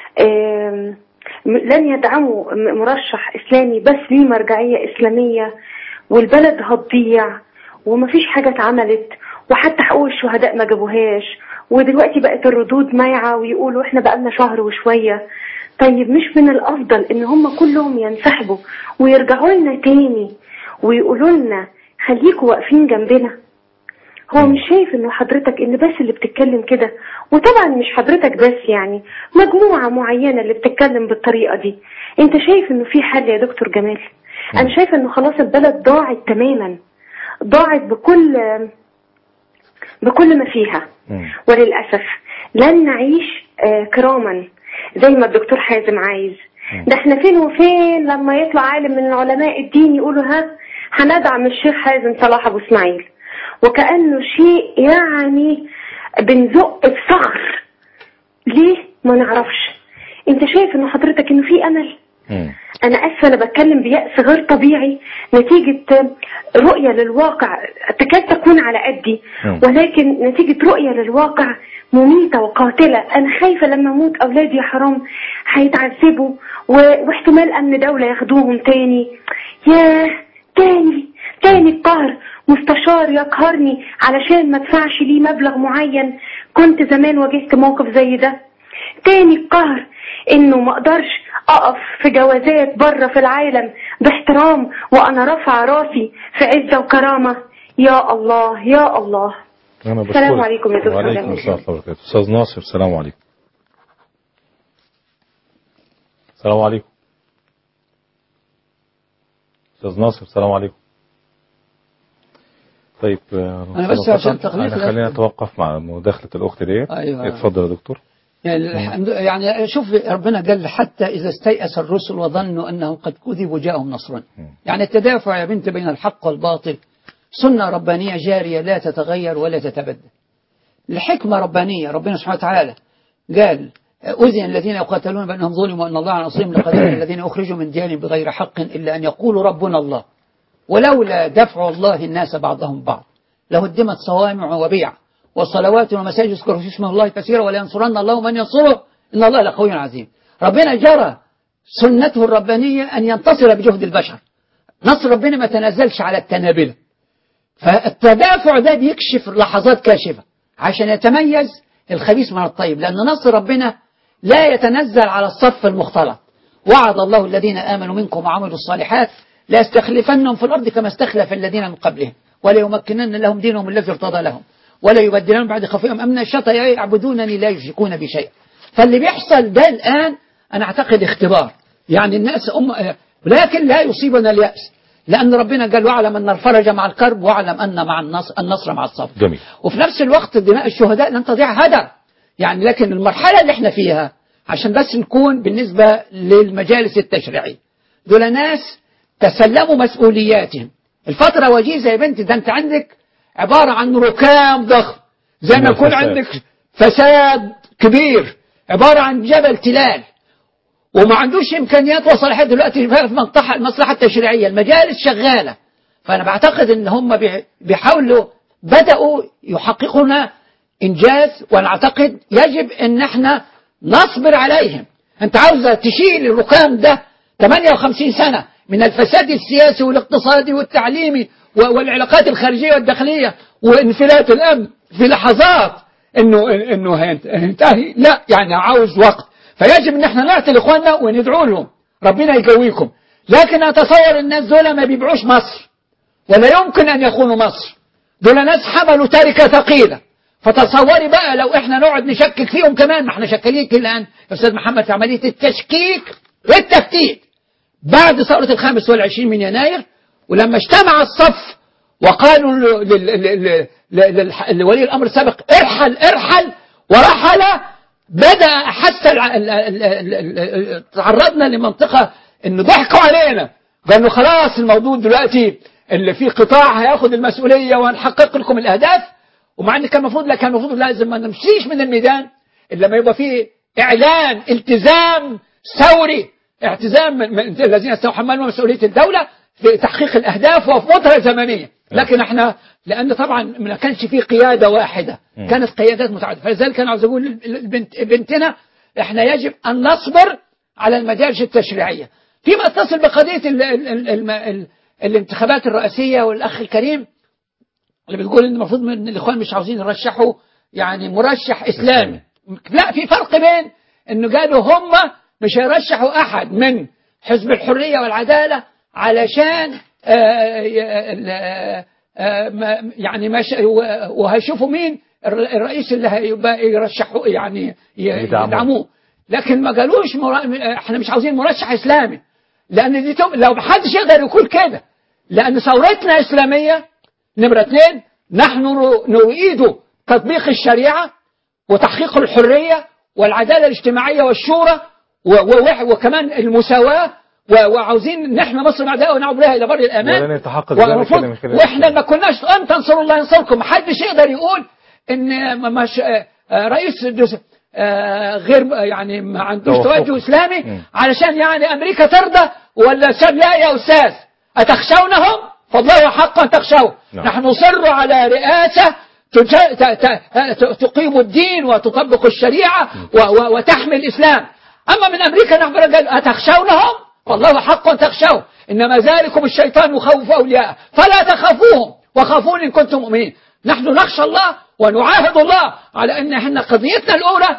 آم، م- لن يدعموا م- مرشح إسلامي بس ليه مرجعية إسلامية والبلد هتضيع ومفيش حاجة اتعملت وحتى حقوق الشهداء ما جابوهاش ودلوقتي بقت الردود مايعة ويقولوا احنا بقالنا شهر وشوية طيب مش من الأفضل إن هم كلهم ينسحبوا ويرجعوا لنا تاني ويقولوا لنا خليكوا واقفين جنبنا هو مش شايف انه حضرتك ان بس اللي بتتكلم كده وطبعا مش حضرتك بس يعني مجموعة معينة اللي بتتكلم بالطريقة دي انت شايف انه في حل يا دكتور جمال انا شايفة انه خلاص البلد ضاعت تماما ضاعت بكل بكل ما فيها مم. وللأسف لن نعيش آه، كراما زي ما الدكتور حازم عايز ده احنا فين وفين لما يطلع عالم من علماء الدين يقولوا ها هندعم الشيخ حازم صلاح ابو اسماعيل وكأنه شيء يعني بنزق في صخر ليه؟ ما نعرفش انت شايف ان حضرتك انه في امل مم. انا اسفه انا بتكلم بيأس غير طبيعي نتيجة رؤية للواقع تكاد تكون على قدي مم. ولكن نتيجة رؤية للواقع مميتة وقاتلة انا خايفة لما اموت اولادي يا حرام هيتعذبوا و- واحتمال امن دولة ياخدوهم تاني ياه تاني تاني القهر مستشار يقهرني علشان ما ادفعش ليه مبلغ معين كنت زمان واجهت موقف زي ده تاني القهر انه ما اقدرش اقف في جوازات بره في العالم باحترام وانا رافعه راسي في عزه وكرامه يا الله يا الله أنا السلام بشكرك. عليكم يا دكتور وعليكم جميل. السلام ورحمة الله وبركاته أستاذ ناصر السلام عليكم السلام عليكم أستاذ ناصر السلام عليكم طيب آه، أنا بس طبعاً عشان تغليق أنا خلينا نتوقف مع مداخلة الأخت ديت أيوة. اتفضل يا دكتور يعني الحمد يعني شوف ربنا قال حتى إذا استيأس الرسل وظنوا أنهم قد كذبوا جاءهم نصرا يعني التدافع يا بنت بين الحق والباطل سنة ربانية جارية لا تتغير ولا تتبدل الحكمة ربانية ربنا سبحانه وتعالى قال أذن الذين يقاتلون بأنهم ظلموا أن الله عن نصيب لقدير الذين أخرجوا من ديارهم بغير حق إلا أن يقولوا ربنا الله ولولا دفع الله الناس بعضهم بعض لهدمت صوامع وبيع وصلوات ومساجد يذكر في اسم الله كثيرا ولينصرن الله من ينصره إن الله لقوي عزيز ربنا جرى سنته الربانية أن ينتصر بجهد البشر نصر ربنا ما تنزلش على التنابلة فالتدافع ده بيكشف لحظات كاشفة عشان يتميز الخبيث من الطيب لأن نصر ربنا لا يتنزل على الصف المختلط وعد الله الذين آمنوا منكم وعملوا الصالحات لا يستخلفنهم في الأرض كما استخلف الذين من قبلهم ولا يمكنن لهم دينهم الذي ارتضى لهم ولا يبدلن بعد خوفهم أمنا الشطى يعبدونني لا يشركون بي شيئا فاللي بيحصل ده الآن أنا أعتقد اختبار يعني الناس أم لكن لا يصيبنا اليأس لأن ربنا قال واعلم أن الفرج مع الكرب واعلم أن مع النصر, النصر مع الصبر جميل وفي نفس الوقت دماء الشهداء لن تضيع هدر يعني لكن المرحلة اللي احنا فيها عشان بس نكون بالنسبة للمجالس التشريعية دول ناس تسلموا مسؤولياتهم الفترة وجيزة يا بنتي ده انت عندك عبارة عن ركام ضخم زي من ما يكون الفساد. عندك فساد كبير عبارة عن جبل تلال وما عندوش امكانيات وصلاحيات دلوقتي في منطقه المصلحه التشريعيه المجالس شغاله فانا بعتقد ان هم بي- بيحاولوا بداوا يحققون انجاز وانا اعتقد يجب ان احنا نصبر عليهم انت عاوزه تشيل الركام ده 58 سنه من الفساد السياسي والاقتصادي والتعليمي و- والعلاقات الخارجيه والداخليه وانفلات الامن في لحظات انه انه هينت- هينتهي لا يعني عاوز وقت فيجب ان احنا نعطي لاخواننا وندعو لهم ربنا يقويكم لكن اتصور الناس دول ما بيبيعوش مصر ولا يمكن ان يخونوا مصر دول ناس حملوا تركه ثقيله فتصوري بقى لو احنا نقعد نشكك فيهم كمان ما احنا شكاليك الان يا استاذ محمد في عمليه التشكيك والتفتيت بعد ثوره الخامس والعشرين من يناير ولما اجتمع الصف وقالوا ل- ل- ل- ل- ل- لولي الامر السابق ارحل ارحل ورحل بدا حس الع- ال- ال- ال- ال- تعرضنا لمنطقه انه ضحكوا علينا قالوا خلاص الموضوع دلوقتي اللي فيه قطاع هياخد المسؤوليه وهنحقق لكم الاهداف ومع ان كان المفروض لا كان المفروض لازم ما نمشيش من الميدان الا لما يبقى فيه اعلان التزام ثوري اعتزام من من الذين سيحملون مسؤوليه الدوله في تحقيق الاهداف وفي فتره زمنيه لكن احنا لان طبعا ما كانش فيه قياده واحده مم. كانت قيادات متعدده فلذلك انا عاوز اقول للبنت- بنتنا احنا يجب ان نصبر على المجالس التشريعيه فيما يتصل بقضيه ال ال ال ال ال الانتخابات الرئاسيه والاخ الكريم اللي بتقول ان المفروض ان الاخوان مش عاوزين يرشحوا يعني مرشح اسلامي لا في فرق بين انه قالوا هم مش هيرشحوا احد من حزب الحريه والعداله علشان آه، آه، آه، ما- يعني مش وهيشوفوا مين الر- الرئيس اللي هيبقى يرشحوا يعني ي- يدعموه. يدعموه لكن ما قالوش مرا- احنا مش عاوزين مرشح اسلامي لان دي تم- لو محدش يقدر يقول كده لان ثورتنا اسلاميه نمرة اثنين نحن نر- نريد تطبيق الشريعة وتحقيق الحرية والعدالة الاجتماعية والشورى و- و- وكمان المساواة و- وعاوزين نحن مصر بعدها ونعود بها إلى بر الأمان ولن يتحقق ذلك والمفروض- إلا من خلال واحنا ما كناش ان تنصروا الله ينصركم محدش يقدر يقول ان ما- مش آه، آه، رئيس الدس- آه، غير يعني ما عندوش توافق. توجه اسلامي مم. علشان يعني امريكا ترضى ولا شاب لا يا استاذ اتخشونهم فالله حق ان تخشوه نعم. نحن نصر على رئاسه تج- ت- ت- ت- تقيم الدين وتطبق الشريعه و- و- وتحمي الاسلام اما من امريكا نحن قال اتخشونهم فالله حق ان تخشوه انما ذلكم الشيطان يخوف اولياءه فلا تخافوهم وخافون ان كنتم مؤمنين نحن نخشى الله ونعاهد الله على ان احنا قضيتنا الاولى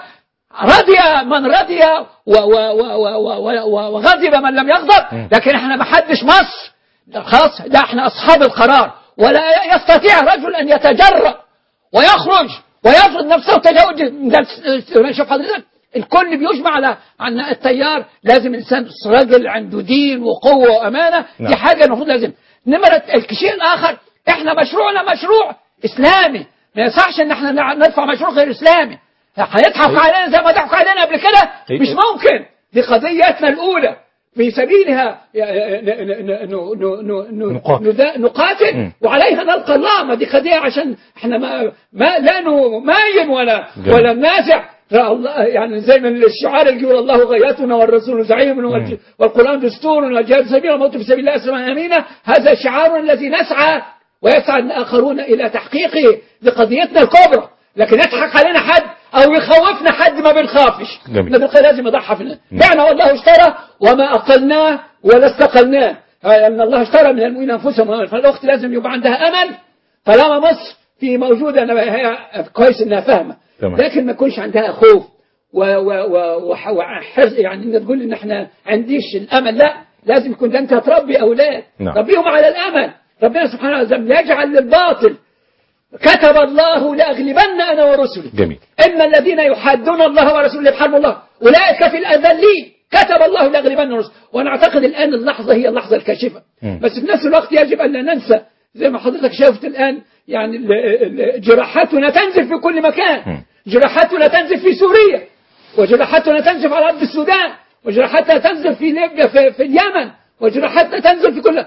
رضي من رضي و- و- و- و- و- و- وغضب من لم يغضب لكن احنا ما حدش مصر خلاص ده احنا اصحاب القرار ولا يستطيع رجل ان يتجرأ ويخرج ويفرض نفسه تجاوز ده- شوف حضرتك الكل بيجمع على عن التيار لازم انسان راجل عنده دين وقوه وامانه نعم. دي حاجه المفروض لازم نمرة الشيء الاخر احنا مشروعنا مشروع اسلامي ما يصحش ان احنا نع- نرفع مشروع غير اسلامي هيضحك علينا زي ما ضحكوا علينا قبل كده أي- مش ممكن دي قضيتنا الاولى في سبيلها ي- ن- ن- ن- ن- ن- ن- نقاتل. ندا- نقاتل مم. وعليها نلقى الله ما دي قضيه عشان احنا ما, ما لا نماين ولا جميل. ولا ننازع لا الله يعني زي ما الشعار اللي يقول الله غايتنا والرسول زعيم والج- والقران دستور والجهاد سبيل والموت في سبيل الله اسلم امينا هذا شعارنا الذي نسعى ويسعى الاخرون الى تحقيقه لقضيتنا الكبرى لكن يضحك علينا حد او يخوفنا حد ما بنخافش جميل. ما بنخ- لازم يضحى فينا بعنا والله اشترى وما اقلناه ولا استقلناه ان الله اشترى من المؤمنين انفسهم فالاخت لازم يبقى عندها امل طالما مصر في موجوده أنا هي كويس انها فاهمه تمام. لكن ما يكونش عندها خوف و و و وح- وحرص يعني ان تقول ان احنا عنديش الامل لا لازم يكون ده انت هتربي اولاد نعم. ربيهم على الامل ربنا سبحانه وتعالى يجعل للباطل كتب الله لاغلبن انا ورسلي جميل إن الذين يحادون الله ورسوله يحاربون الله أولئك في الأذلين كتب الله لأغلبن الرسل وأنا أعتقد الآن اللحظة هي اللحظة الكاشفة مم. بس في نفس الوقت يجب أن لا ننسى زي ما حضرتك شافت الآن يعني ال- ال- جراحاتنا تنزف في كل مكان مم. جراحاتنا تنزف في سوريا وجراحاتنا تنزف على أرض السودان وجراحاتنا تنزف في ليبيا في, في اليمن وجراحاتنا تنزل في كل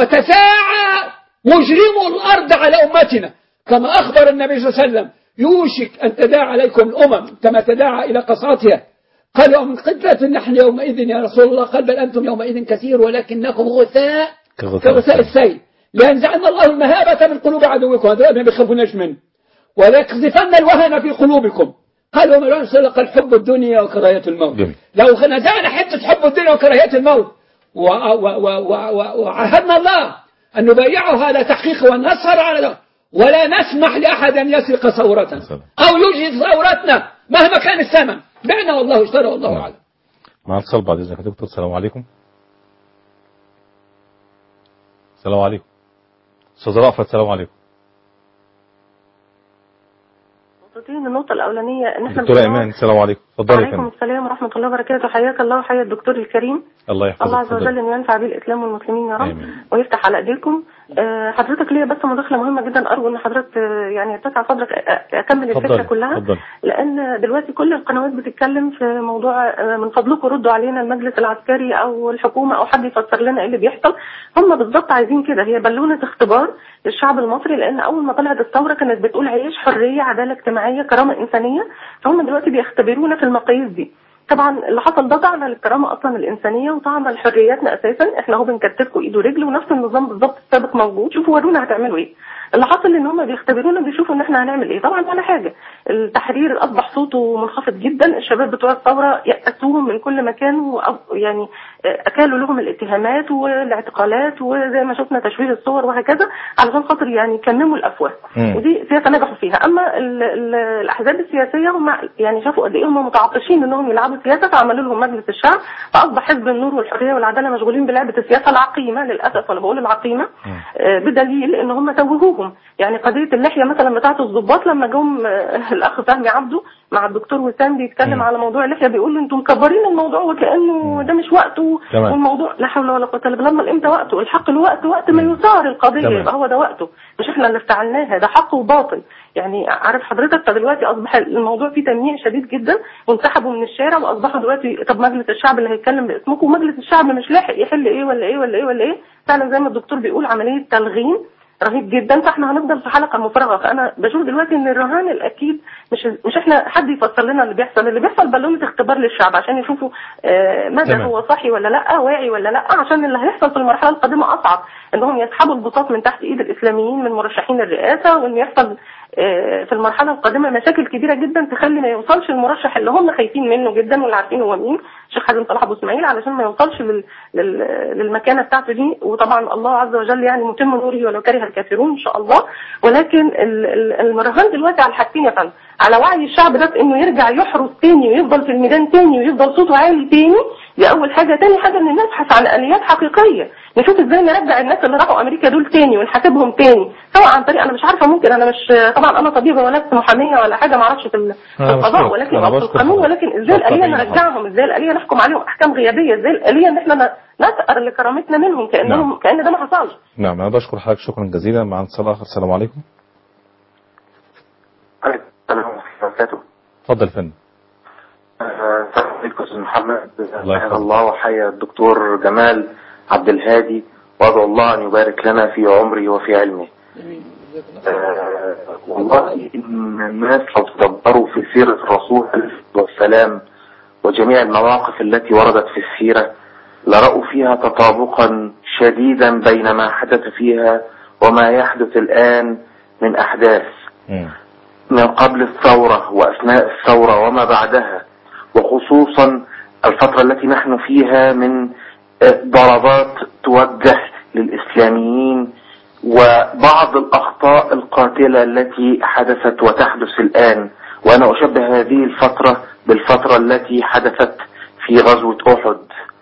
وتساعى مجرمو الأرض على أمتنا كما أخبر النبي صلى الله عليه وسلم يوشك أن تداعى عليكم الأمم كما تداعى إلى قصاتها قالوا من قلة نحن يومئذ يا رسول الله قال بل أنتم يومئذ كثير ولكنكم غثاء كغثاء كغثاء السيل لينزعن الله المهابة من قلوب عدوكم هذول ما بيخافوناش منه وليقذفن الوهن في قلوبكم قال وما رسول الله قال حب الدنيا وكراهية الموت جميل. لو نزعنا حتة حب الدنيا وكراهية الموت و- و- و- و- و- وعهدنا الله أن نبايعه على تحقيق والنصر على ده ولا نسمح لأحد أن يسرق ثورتنا سلام. أو يجهد ثورتنا مهما كان الثمن بعنا والله اشترى والله نعم. أعلم مع اتصال بعد اذنك يا دكتور السلام عليكم السلام عليكم استاذ رأفت السلام عليكم نقطتين النقطة الأولانية إن إحنا دكتورة بنقول- ايمان السلام عليكم اتفضلي يا وعليكم فندم السلام ورحمة الله وبركاته حياك الله وحيا الدكتور الكريم الله يحفظك الله عز اتفضلي. وجل إنه ينفع به الإسلام والمسلمين يا رب آمين. ويفتح على أيديكم آه، حضرتك ليا بس مداخلة مهمة جدا أرجو إن حضرتك آه، يعني تسع صدرك أ- أكمل الفكرة اتفضلي كلها اتفضلي لان دلوقتي كل القنوات بتتكلم في موضوع آه، من فضلكم ردوا علينا المجلس العسكري او الحكومه او حد يفسر لنا ايه اللي بيحصل هم بالظبط عايزين كده هي بالونه اختبار للشعب المصري لان اول ما طلعت الثوره كانت بتقول عيش حريه عداله اجتماعيه كرامه انسانيه فهم دلوقتي بيختبرونا في المقاييس دي طبعا اللي حصل ده طعن للكرامه اصلا الانسانيه وطعن لحرياتنا اساسا احنا اهو بنكتفكم ايد ورجل ونفس النظام بالظبط السابق موجود شوفوا ورونا هتعملوا ايه اللي حصل ان هم بيختبرونا بيشوفوا ان احنا هنعمل ايه طبعا ولا حاجه التحرير اصبح صوته منخفض جدا الشباب بتوع الثوره يأسوهم من كل مكان وأ- يعني اكالوا لهم الاتهامات والاعتقالات وزي ما شفنا تشويه الصور وهكذا علشان خاطر يعني يكمموا الافواه مم. ودي سياسه نجحوا فيها اما ال ال الاحزاب السياسيه هم يعني شافوا قد ايه هم متعطشين انهم يلعبوا سياسه فعملوا لهم مجلس الشعب فاصبح حزب النور والحريه والعداله مشغولين بلعبه السياسه العقيمه للاسف وانا بقول العقيمه آه، بدليل ان هم توهوهم يعني قضيه اللحيه مثلا بتاعه الضباط لما جم آه، الاخ فهمي عبده مع الدكتور وسام بيتكلم مم. على موضوع اللحيه بيقول انتم مكبرين الموضوع وكانه ده مش وقته تمام. والموضوع لا حول ولا قوه الا بالله امال امتى وقته الحق الوقت وقت ما يثار القضيه تمام. يبقى هو ده وقته مش احنا اللي افتعلناها ده حق وباطل يعني عارف حضرتك فدلوقتي اصبح الموضوع فيه تمييع شديد جدا وانسحبوا من الشارع واصبحوا دلوقتي طب مجلس الشعب اللي هيتكلم باسمكم ومجلس الشعب مش لاحق يحل ايه ولا ايه ولا ايه ولا ايه فعلا زي ما الدكتور بيقول عمليه تلغين رهيب جدا فاحنا هنفضل في حلقه مفرغه فانا بشوف دلوقتي ان الرهان الاكيد مش مش احنا حد يفسر لنا اللي بيحصل اللي بيحصل بالونه اختبار للشعب عشان يشوفوا آه، مدى تمام. هو صحي ولا لا واعي ولا لا عشان اللي هيحصل في المرحله القادمه اصعب انهم يسحبوا البساط من تحت ايد الاسلاميين من مرشحين الرئاسه وان يحصل آه، في المرحله القادمه مشاكل كبيره جدا تخلي ما يوصلش المرشح اللي هم خايفين منه جدا واللي عارفين هو مين الشيخ حازم صلاح ابو اسماعيل علشان ما يوصلش لل... لل... للمكانه بتاعته دي وطبعا الله عز وجل يعني متم نوره ولو كره الكافرون ان شاء الله ولكن ال- ال- المرهان دلوقتي على حاجتين يا فندم على وعي الشعب ده بانه يرجع يحرس تاني ويفضل في الميدان تاني ويفضل صوته عالي تاني دي اول حاجه تاني حاجه ان نبحث عن اليات حقيقيه نشوف ازاي نرجع الناس اللي راحوا امريكا دول تاني ونحاسبهم تاني سواء عن طريق انا مش عارفه ممكن انا مش طبعا انا طبيبه ولست محاميه ولا حاجه ما اعرفش في ال- في أنا القضاء بشكرك. ولكن أنا او في بشكر القانون حضرتك. ولكن ازاي الاليه شكرا لك. نرجعهم ازاي الاليه نحكم عليهم احكام غيابيه ازاي الاليه ان احنا ن- نسأر لكرامتنا منهم كانهم نعم. كان ده ما حصلش نعم أنا بشكر حضرتك شكرا جزيلا مع اتصال آخر السلام عليكم عليكم السلام ورحمة الله وبركاته اتفضل يا فندم آه، السلام عليكم استاذ محمد الله حيا يحفظك. الله وحيا الدكتور جمال عبد الهادي وادعو الله ان يبارك لنا في عمره وفي علمه آه، والله ان الناس لو تدبروا في سيرة الرسول عليه الصلاة والسلام وجميع المواقف التي وردت في السيرة لرأوا فيها تطابقا شديدا بين ما حدث فيها وما يحدث الآن من أحداث مم. من قبل الثورة وأثناء الثورة وما بعدها وخصوصا الفترة التي نحن فيها من آه، ضربات توجه للإسلاميين وبعض الأخطاء القاتلة التي حدثت وتحدث الآن وأنا أشبه هذه الفترة بالفترة التي حدثت في غزوة أحد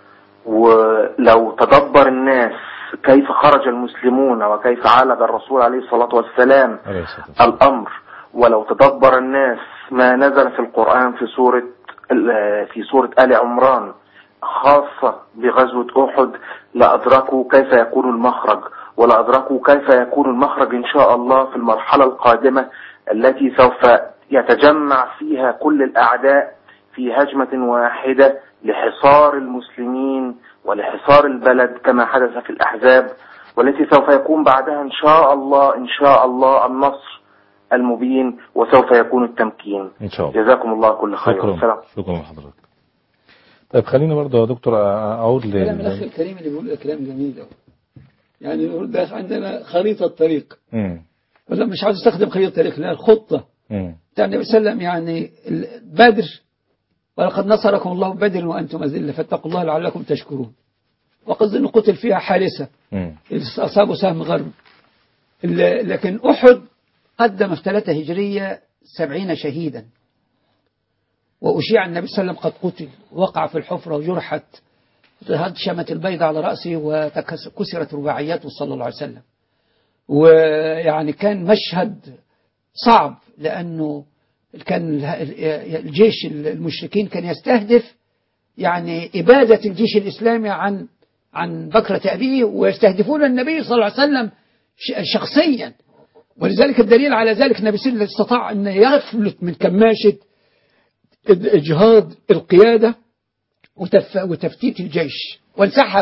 ولو تدبر الناس كيف خرج المسلمون وكيف عالج الرسول عليه الصلاة والسلام عليه الصلاة والسلام. الأمر ولو تدبر الناس ما نزل في القرآن في سورة في سورة آل عمران خاصة بغزوة أحد لأدركوا كيف يكون المخرج ولأدركوا كيف يكون المخرج إن شاء الله في المرحلة القادمة التي سوف يتجمع فيها كل الأعداء في هجمة واحدة لحصار المسلمين ولحصار البلد كما حدث في الأحزاب والتي سوف يكون بعدها إن شاء الله إن شاء الله النصر المبين وسوف يكون التمكين إن شاء الله جزاكم الله كل خير شكرا والسلام شكرا لحضرتك طيب خلينا برضه يا دكتور أعود كلام الأخ ل الكريم اللي بيقول ده كلام جميل أوي يعني يقول ده عندنا خريطة طريق مم. ولا مش عاوز استخدم خريطة طريق لا الخطة مم. بتاع النبي صلى الله عليه وسلم يعني ال- بدر ولقد نصركم الله بدر وأنتم أذلة فاتقوا الله لعلكم تشكرون وقصد أنه قتل فيها حارسة مم. أصابه سهم غرب ال- لكن أحد قدم في ثلاثة هجرية سبعين شهيدا وأشيع النبي صلى الله عليه وسلم قد قتل وقع في الحفرة وجرحت هدشمت البيض على رأسه وكسرت رباعياته صلى الله عليه وسلم ويعني كان مشهد صعب لأنه كان الجيش المشركين كان يستهدف يعني إبادة الجيش الإسلامي عن عن بكرة أبيه ويستهدفون النبي صلى الله عليه وسلم ش- شخصيا ولذلك الدليل على ذلك النبي صلى الله عليه وسلم استطاع أن يفلت من كماشة إجهاض القيادة وتف وتفتيت الجيش وانسحب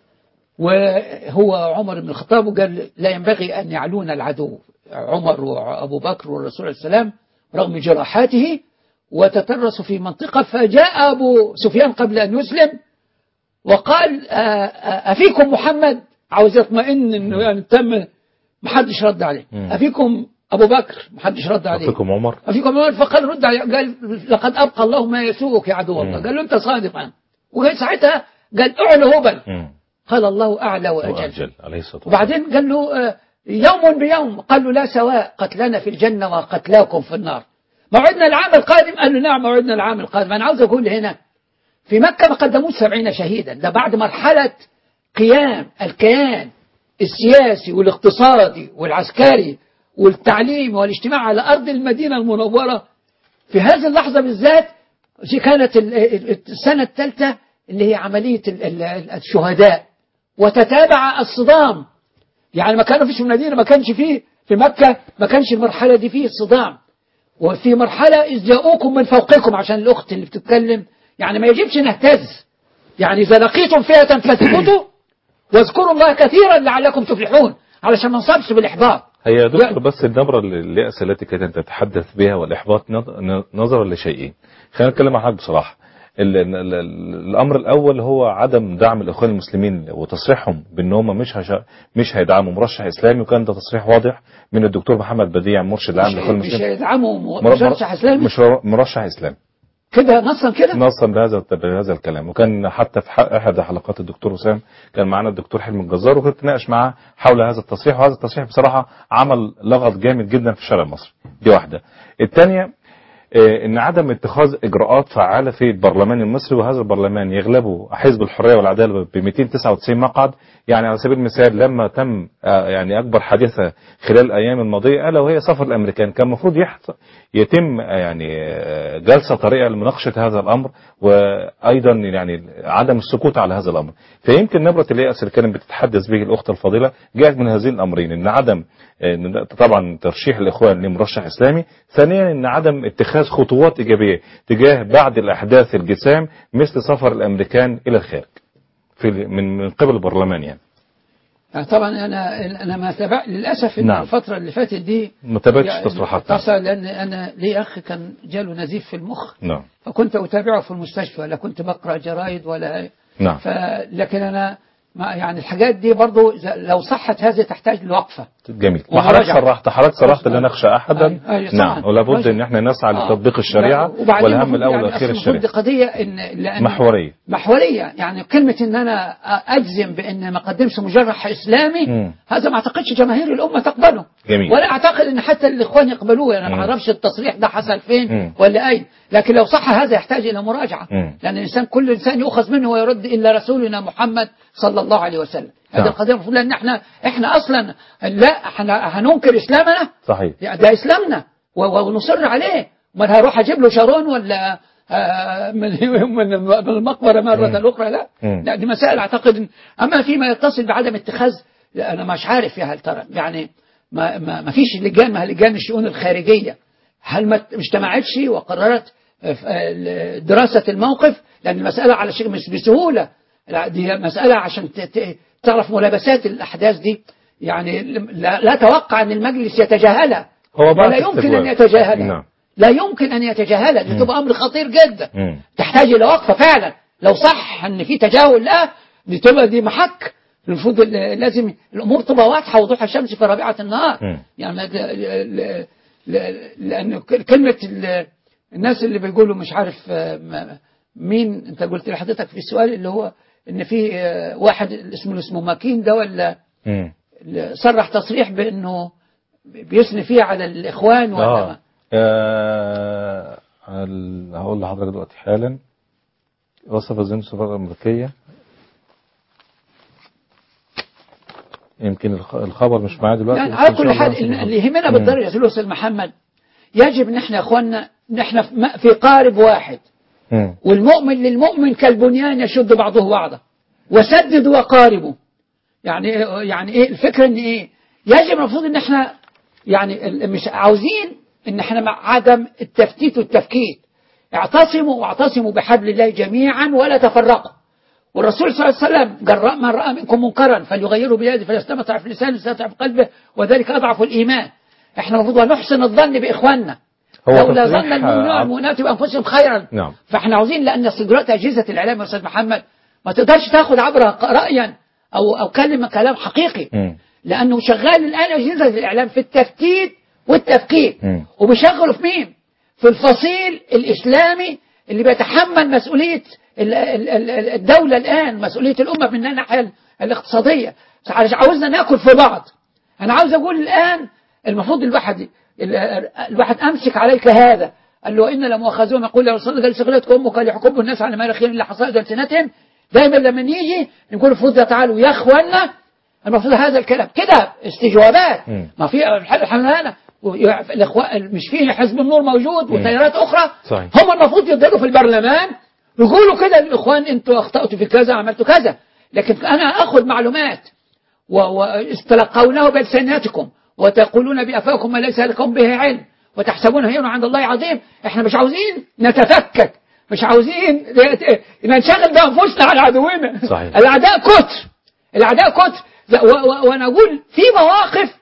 وهو عمر بن الخطاب وقال لا ينبغي أن يعلون العدو عمر وأبو بكر والرسول عليه السلام رغم جراحاته وتترسوا في منطقة فجاء أبو سفيان قبل أن يسلم وقال آه، آه، أفيكم محمد عاوز يطمئن أنه يعني تم محدش رد عليه مم. أفيكم أبو بكر محدش رد عليه أفيكم عمر أفيكم عمر فقال رد عليه قال لقد أبقى الله ما يسوءك يا عدو الله مم. قال له أنت صادق أنا وقال ساعتها قال أعلى هبل مم. قال الله أعلى وأجل وأجل عليه الصلاة والسلام وبعدين قال له آه، يوم بيوم قال له لا سواء قتلنا في الجنة وقتلاكم في النار موعدنا العام القادم قال له نعم موعدنا العام القادم أنا عاوز أقول هنا في مكة ما قدموش سبعين شهيدا ده بعد مرحلة قيام الكيان السياسي والاقتصادي والعسكري والتعليم والاجتماع على أرض المدينة المنورة في هذه اللحظة بالذات دي كانت ال- ال- السنة الثالثة اللي هي عملية ال- ال- الشهداء وتتابع الصدام يعني ما كانوا فيش المدينة ما كانش فيه في مكة ما كانش المرحلة دي فيه صدام وفي مرحلة إذ جاءوكم من فوقكم عشان الأخت اللي بتتكلم يعني ما يجبش نهتز يعني إذا لقيتم فئة فاثبتوا واذكروا الله كثيرا لعلكم تفلحون علشان ما نصابش بالإحباط هي يا دكتور بس النبرة اليأس التي كانت تتحدث بها والإحباط نظ- نظرا لشيئين خلينا نتكلم مع حضرتك بصراحة ال- ال- ال- الأمر الأول هو عدم دعم الإخوان المسلمين وتصريحهم بأن هم مش هش... مش هيدعموا مرشح إسلامي وكان ده تصريح واضح من الدكتور محمد بديع مرشد العام للإخوان مش المسلمين هيدعموا مر- مرشح اسلامي مش مرشح إسلامي كده نصا كده نصا بهذا بهذا الكلام وكان حتى في ح- احد حلقات الدكتور وسام كان معنا الدكتور حلمي الجزار وكنت ناقش معاه حول هذا التصريح وهذا التصريح بصراحه عمل لغط جامد جدا في الشارع المصري دي واحده الثانيه ان عدم اتخاذ اجراءات فعاله في البرلمان المصري وهذا البرلمان يغلبه حزب الحريه والعداله ب 299 مقعد يعني على سبيل المثال لما تم آه، يعني اكبر حادثه خلال الايام الماضيه الا وهي سفر الامريكان كان المفروض يحصل يتم آه، يعني آه، جلسه طريقه لمناقشه هذا الامر وايضا يعني عدم السكوت على هذا الامر فيمكن نبره الياس اللي كانت بتتحدث به الاخت الفاضله جاءت من هذين الامرين ان عدم إن ده طبعا ترشيح الاخوان لمرشح اسلامي ثانيا ان عدم اتخاذ خطوات ايجابيه تجاه بعد الاحداث الجسام مثل سفر الامريكان الى الخارج في من من قبل البرلمان يعني يعني طبعا انا انا ما تابع للاسف ان نعم. الفتره اللي فاتت دي ما تابعتش يعني تصريحات اتصل لان انا لي اخ كان جاله نزيف في المخ نعم فكنت اتابعه في المستشفى لا كنت بقرا جرايد ولا نعم ف لكن انا ما يعني الحاجات دي برضو إذا- لو صحت هذه تحتاج لوقفه جميل ومراجعة. وحضرتك صرحت حضرتك صرحت لا نخشى احدا أيوة، أيوة، نعم طبعاً. ولابد ماشي. ان احنا نسعى آه. لتطبيق الشريعه وبعدين والهم المفروض الاول يعني والاخير أصل المفروض الشريعه دي قضيه ان لأن محوريه محوريه يعني كلمه ان انا اجزم بان ما قدمش مجرح اسلامي مم. هذا ما اعتقدش جماهير الامه تقبله جميل. ولا اعتقد ان حتى الاخوان يقبلوه انا مم. ما اعرفش التصريح ده حصل فين مم. ولا اين لكن لو صح هذا يحتاج الى مراجعه مم. لان الانسان كل انسان يؤخذ منه ويرد الا رسولنا محمد صلى الله عليه وسلم هذه نعم. القضيه المفروض لان احنا احنا اصلا لا احنا هننكر اسلامنا صحيح يعني ده اسلامنا و- و- ونصر عليه امال هروح اجيب له شارون ولا آه، من من من المقبره مره اخرى لا مم. لا دي مسائل اعتقد إن اما فيما يتصل بعدم اتخاذ لا، انا مش عارف يا هل ترى يعني ما ما, ما فيش لجان ما لجان الشؤون الخارجيه هل ما ما اجتمعتش وقررت آه، آه، دراسه الموقف لان المساله على شيء مش بسهوله لا، دي مساله عشان ت- ت- تعرف ملابسات الاحداث دي يعني لا, لا توقع ان المجلس يتجاهلها هو بعد ولا يمكن استجواب. ان يتجاهلها نعم لا يمكن ان يتجاهلها دي تبقى امر خطير جدا مم. تحتاج الى وقفه فعلا لو صح ان في تجاهل لا دي تبقى دي محك المفروض ال- لازم الامور تبقى واضحه وضوح الشمس في ربيعه النهار مم. يعني ل- ل- ل- لان ك- كلمه ال- الناس اللي بيقولوا مش عارف آه، ما- مين انت قلت لحضرتك في السؤال اللي هو ان في آه، واحد اسمه اسمه ماكين ده ولا مم. صرح تصريح بانه بيثني فيه على الاخوان ولا اه ما آه، ال- هقول لحضرتك دلوقتي حالا وصف الزين السفارة الأمريكية يمكن الخ- الخبر مش معايا دلوقتي يعني بس على إن شاء كل الله حال هنشوف اللي يهمنا مم. بالضرورة يا أستاذ محمد يجب ان احنا يا اخواننا نحن في م- في قارب واحد مم. والمؤمن للمؤمن كالبنيان يشد بعضه بعضا وسدد وقاربوا يعني يعني ايه الفكره ان ايه يجب المفروض ان احنا يعني ال- مش عاوزين ان احنا مع عدم التفتيت والتفكيك اعتصموا واعتصموا بحبل الله جميعا ولا تفرقوا والرسول صلى الله عليه وسلم قال رأى- من راى منكم منكرا فليغيره بيده فليستمتع في لسانه فليستمتع في قلبه وذلك اضعف الايمان احنا المفروض نحسن الظن باخواننا هو لولا تصريح ظن المؤمنون عبد- والمؤمنات بانفسهم خيرا نعم فاحنا عاوزين لان أصل دلوقتي اجهزه الاعلام يا استاذ محمد ما تقدرش تاخد عبرها رايا او او كلمه كلام حقيقي مم. لانه شغال الان اجهزه الاعلام في التفتيت والتفكيك مم. وبيشغلوا في مين؟ في الفصيل الاسلامي اللي بيتحمل مسؤوليه ال- ال- ال- الدوله الان مسؤوليه الامه من الناحيه ال- الاقتصاديه عاوزنا ناكل في بعض انا عاوز اقول الان المفروض الواحد ال- الواحد امسك عليك هذا قال له ان لمؤاخذون يقول يا رسول الله قال شغلتكم امك ليحكموا الناس على ما يرخيهم الا حصائد السنتهم دايما لما نيجي نقول المفروض تعالوا يا اخوانا المفروض هذا الكلام كده استجوابات مم. ما في الحملانة الاخوان مش في حزب النور موجود وتيارات اخرى صحيح. هم المفروض يفضلوا في البرلمان يقولوا كده للاخوان انتوا اخطاتوا في كذا عملتوا كذا لكن انا اخذ معلومات واستلقونه بلساناتكم وتقولون بافواهكم ما ليس لكم به علم وتحسبونه هين عند الله عظيم احنا مش عاوزين نتفكك مش عاوزين ننشغل بانفسنا عن عدونا صحيح. الاعداء كتر الاعداء كتر لا، و- و- وانا اقول في مواقف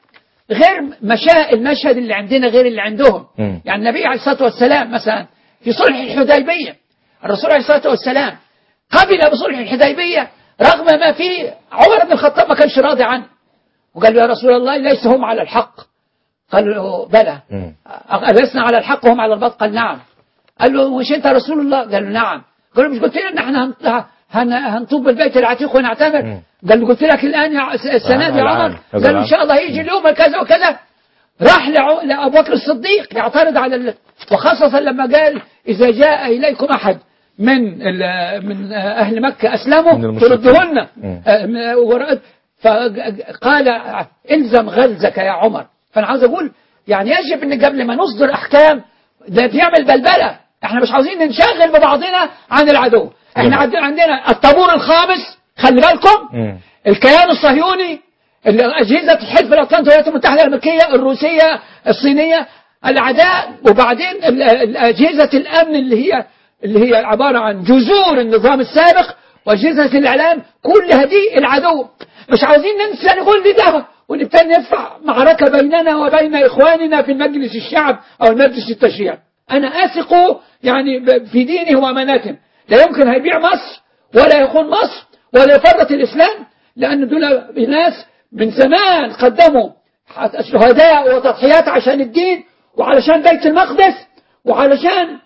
غير مشا المشهد اللي عندنا غير اللي عندهم مم. يعني النبي عليه الصلاة والسلام مثلا في صلح الحديبية الرسول عليه الصلاة والسلام قبل بصلح الحديبية رغم ما فيه عمر بن الخطاب ما كانش راضي عنه وقال له يا رسول الله ليس هم على الحق قال له بلى مم. ألسنا على الحق وهم على الباطل قال نعم قال له مش انت رسول الله قال له نعم قال له مش قلت لنا ان احنا هن- هن- هنطوب البيت العتيق ونعتمر مم. قال له قلت لك الان يا السنه دي يا الآن، عمر هذا قال له الآن. ان شاء الله هيجي اليوم كذا وكذا راح لعو- لابو بكر الصديق يعترض على ال... وخاصه لما قال اذا جاء اليكم احد من ال... من اهل مكه من اسلموا المشركين. تردهن مم. آه، من- ورأت- فقال الزم غلزك يا عمر فانا عاوز اقول يعني يجب ان قبل ما نصدر احكام ده بيعمل بلبله احنا مش عاوزين ننشغل ببعضنا عن العدو احنا جميل. عندنا عندنا الطابور الخامس خلي بالكم مم. الكيان الصهيوني أجهزة حلف الأطلنطي والولايات المتحدة الأمريكية الروسية الصينية الأعداء وبعدين ال- ال- أجهزة الأمن اللي هي اللي هي عبارة عن جذور النظام السابق وأجهزة الإعلام كلها دي العدو مش عاوزين ننسى نقول ده ونبتدي نرفع معركة بيننا وبين إخواننا في مجلس الشعب أو المجلس التشريعي أنا أثق يعني ب- في دينه وأماناته لا يمكن هيبيع مصر ولا يخون مصر ولا يفرط الإسلام لأن دول ناس من زمان قدموا شهداء وتضحيات عشان الدين وعلشان بيت المقدس وعلشان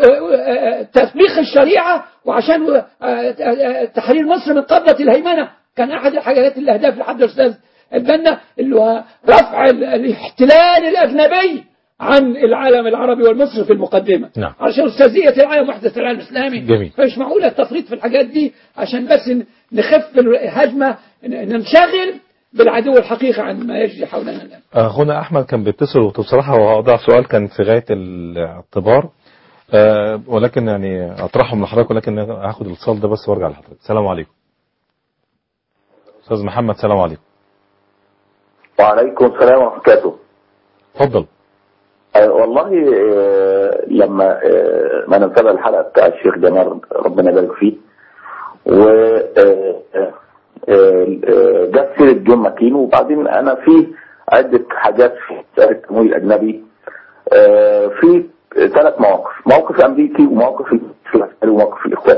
تطبيق الشريعة وعشان تحرير مصر من قبضة الهيمنة كان أحد الحاجات الأهداف لحد الأستاذ البنا اللي هو رفع ال- الاحتلال الأجنبي عن العالم العربي والمصري في المقدمة نعم. عشان أستاذية العالم وحدة العالم الإسلامي جميل. فمش معقول التفريط في الحاجات دي عشان بس ن- نخف الهجمة ن- ننشغل بالعدو الحقيقي عن ما يجري حولنا الآن اخونا احمد كان بيتصل وبصراحه هو وضع سؤال كان في غايه الاعتبار آه، ولكن يعني اطرحهم لحضرتك ولكن هاخد الاتصال ده بس وارجع لحضرتك السلام عليكم استاذ محمد السلام عليكم وعليكم السلام ورحمة الله وبركاته اتفضل آه، والله آه، لما آه، ما نتابع الحلقة بتاع الشيخ جمال ربنا يبارك فيه و آه، آه، آه، جت سيرة جون ماكين وبعدين أنا في عدة حاجات في مسألة التمويل الأجنبي آه، في ثلاث مواقف موقف أمريكي وموقف العسكري وموقف الإخوان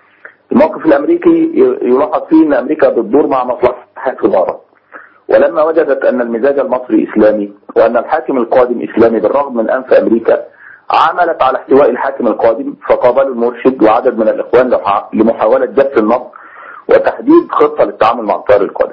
الموقف الأمريكي ي- يلاحظ فيه أن أمريكا بتدور مع مصلحة الإدارة ولما وجدت أن المزاج المصري إسلامي وأن الحاكم القادم إسلامي بالرغم من أنف أمريكا عملت على احتواء الحاكم القادم فقابلوا المرشد وعدد من الإخوان لح- لمحاولة جس النبض وتحديد خطة للتعامل مع الطائر القادم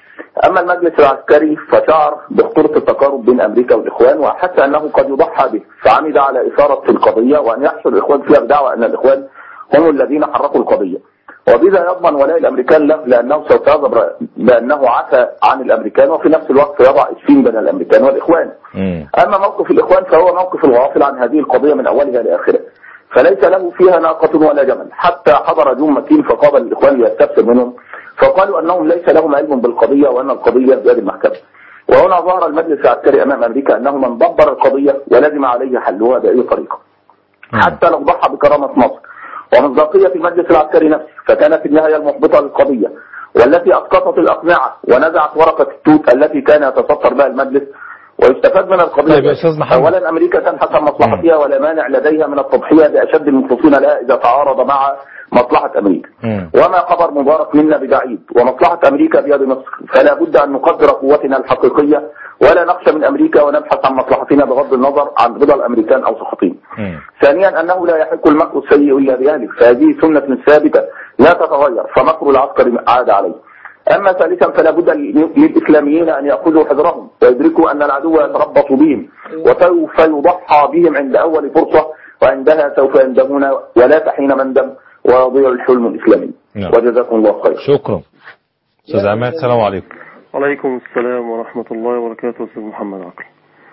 أما المجلس العسكري فشعر بخطورة التقارب بين أمريكا والإخوان وحس أنه قد يضحى به فعمد على إثارة القضية وأن يحصل الإخوان فيها بدعوى أن الإخوان هم الذين حركوا القضية وبذا يضمن ولاء الأمريكان له لأنه سوف يظهر بأنه عفى عن الأمريكان وفي نفس الوقت يضع اسفين بين الأمريكان والإخوان مم. أما موقف الإخوان فهو موقف الغافل عن هذه القضية من أولها لآخرها فليس له فيها ناقة ولا جمل حتى حضر جون مكين فقابل الإخوان ليستفسر منهم فقالوا أنهم ليس لهم علم بالقضية وأن القضية بيد المحكمة وهنا ظهر المجلس العسكري أمام أمريكا أنه من دبر القضية ولزم عليه حلها بأي طريقة حتى لو ضحى بكرامة مصر ومصداقية المجلس العسكري نفسه فكانت النهاية المحبطة للقضية والتي أسقطت الأقنعة ونزعت ورقة التوت التي كان يتستر بها المجلس ويستفاد من القضية طيب يا أستاذ محمد. أولا أمريكا تبحث عن مصلحتها ولا مانع لديها من التضحية بأشد المخلصين لها إذا تعارض مع مصلحة أمريكا مم. وما خبر مبارك منا ببعيد ومصلحة أمريكا بيد مصر فلا بد أن نقدر قوتنا الحقيقية ولا نخشى من أمريكا ونبحث عن مصلحتنا بغض النظر عن رضا الأمريكان أو سخطهم مم. ثانيا أنه لا يحق المكر السيء إلا بأهله فهذه سنة ثابتة لا تتغير فمكر العسكر عاد عليه أما ثالثا فلا بد للإسلاميين أن يأخذوا حذرهم ويدركوا أن العدو يتربص بهم وسوف يضحى بهم عند أول فرصة وعندها سوف يندمون ولا تحين مندم ويضيع الحلم الإسلامي نعم. وجزاكم الله خير شكرا استاذ عماد السلام عليكم وعليكم السلام ورحمة الله وبركاته أستاذ محمد عقل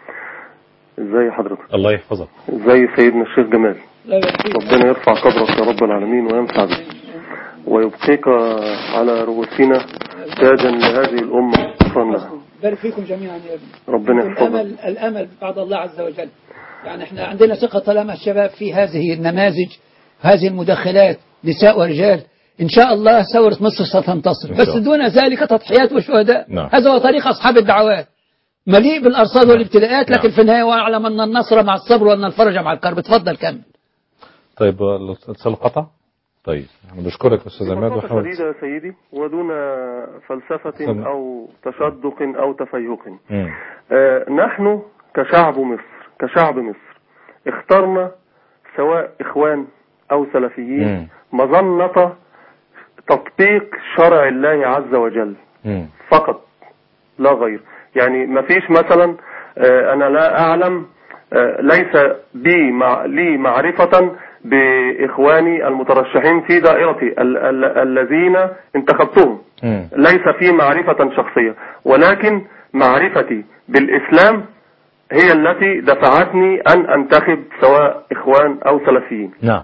ازاي حضرتك الله يحفظك ازاي سيدنا الشيخ جمال لا يكفيك ربنا يرفع قدرك يا رب العالمين وينفع بك ويبقيك على رؤوسنا تاجا لهذه الأمة صنع بارك فيكم جميعا يا ابني ربنا يحفظك الأمل الأمل بعد الله عز وجل يعني احنا عندنا ثقة طالما الشباب في هذه النماذج هذه المداخلات نساء ورجال إن شاء الله ثورة مصر ستنتصر إن شاء بس الله. دون ذلك تضحيات وشهداء نعم. هذا هو طريق أصحاب الدعوات مليء بالارصاد والابتلاءات لكن نعم. في النهايه واعلم ان النصر مع الصبر وان الفرج مع الكرب اتفضل كمل طيب الاتصال قطع طيب انا بشكرك يا استاذ عماد ببساطة وحاول شديدة يا سيدي ودون فلسفة سم- أو تشدق أو تفيهق مم. آه، نحن كشعب مصر كشعب مصر اخترنا سواء إخوان أو سلفيين مم. مظنة تطبيق شرع الله عز وجل مم. فقط لا غير يعني ما فيش مثلا آه، أنا لا أعلم آه، ليس بي مع لي معرفة بإخواني المترشحين في دائرتي ال- ال- الذين انتخبتهم مم. ليس في معرفة شخصية ولكن معرفتي بالإسلام هي التي دفعتني أن أنتخب سواء إخوان أو سلفيين نعم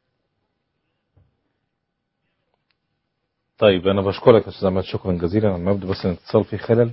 طيب انا بشكرك يا استاذ عماد شكرا جزيلا انا مبدو بس الاتصال فيه خلل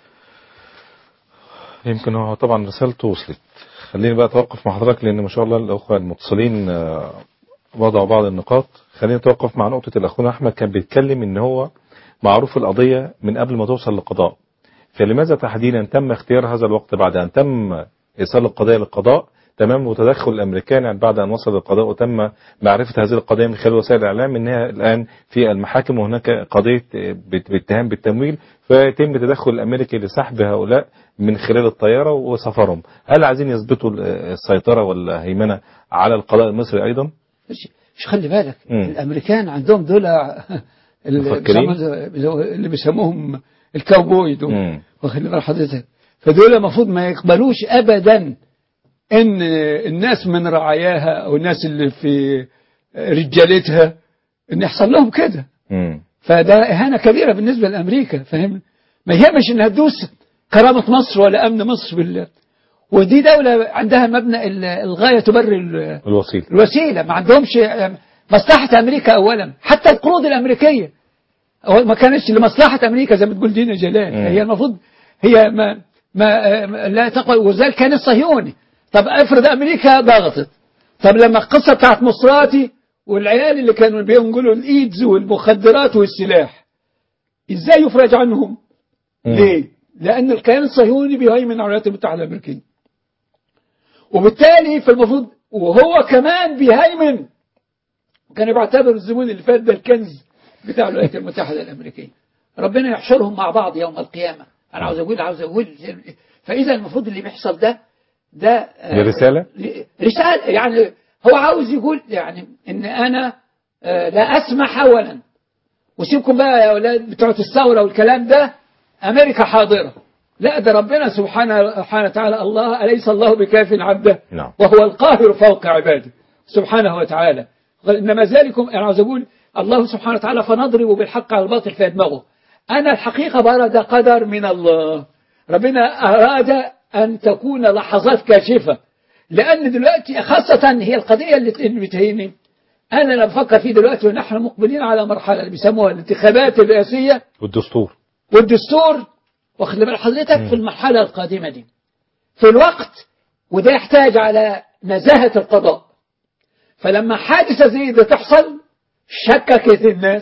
يمكن هو طبعا رسالته وصلت خليني بقى اتوقف مع حضرتك لان ما شاء الله الاخوه المتصلين آه، وضعوا بعض النقاط خلينا نتوقف مع نقطه الاخونا احمد كان بيتكلم ان هو معروف القضيه من قبل ما توصل للقضاء فلماذا تحديدا تم اختيار هذا الوقت بعد ان تم ايصال القضيه للقضاء تمام وتدخل الامريكان يعني بعد ان وصل القضاء وتم معرفه هذه القضيه من خلال وسائل الاعلام انها الان في المحاكم وهناك قضيه بت- باتهام بالتمويل فيتم التدخل الامريكي لسحب هؤلاء من خلال الطياره وسفرهم هل عايزين يثبتوا السيطره والهيمنه على القضاء المصري ايضا مش مش خلي بالك مم. الامريكان عندهم دول اللي مفكرين؟ بيسموه- اللي بيسموهم الكاوبوي دول مم. واخد بال حضرتك فدول المفروض ما يقبلوش ابدا ان الناس من رعاياها او الناس اللي في رجالتها ان يحصل لهم كده مم. فده اهانه كبيره بالنسبه لامريكا فاهم ما يهمش انها تدوس كرامه مصر ولا امن مصر بال ودي دوله عندها مبنى ال- الغايه تبرر ال- الوسيله الوسيله ما عندهمش مصلحه امريكا اولا حتى القروض الامريكيه أو ما كانتش لمصلحه امريكا زي ما تقول دينا جلال مم. هي المفروض هي ما ما ما- لا تقبل وذلك كان الصهيوني طب افرض امريكا ضغطت طب لما القصه بتاعت مصراتي والعيال اللي كانوا بينقلوا الايدز والمخدرات والسلاح ازاي يفرج عنهم؟ مم. ليه؟ لان الكيان الصهيوني بيهيمن على الولايات المتحده الامريكيه وبالتالي فالمفروض وهو كمان بيهيمن كان بيعتبر الزبون اللي فات ده الكنز بتاع الولايات المتحده الامريكيه ربنا يحشرهم مع بعض يوم القيامه انا عاوز اقول عاوز اقول فاذا المفروض اللي بيحصل ده ده آه، دي رسالة؟ رساله يعني هو عاوز يقول يعني ان انا آه، لا اسمح اولا وسيبكم بقى يا اولاد بتوع الثوره والكلام ده امريكا حاضره لا ده ربنا سبحانه سبحانه وتعالى الله اليس الله بكاف عبده نعم وهو القاهر فوق عباده سبحانه وتعالى إنما ذلكم أنا عاوز أقول الله سبحانه وتعالى فنضرب بالحق على الباطل فيدمغه أنا الحقيقة بقى ده قدر من الله ربنا أراد أن تكون لحظات كاشفة لأن دلوقتي خاصة هي القضية اللي اللي بتهيني أنا لما بفكر فيه دلوقتي ونحن مقبلين على مرحلة اللي بيسموها الانتخابات الرئاسية والدستور والدستور واخد بال حضرتك في المرحلة القادمة دي في الوقت وده يحتاج على نزاهة القضاء فلما حادثة زي دي تحصل شككت الناس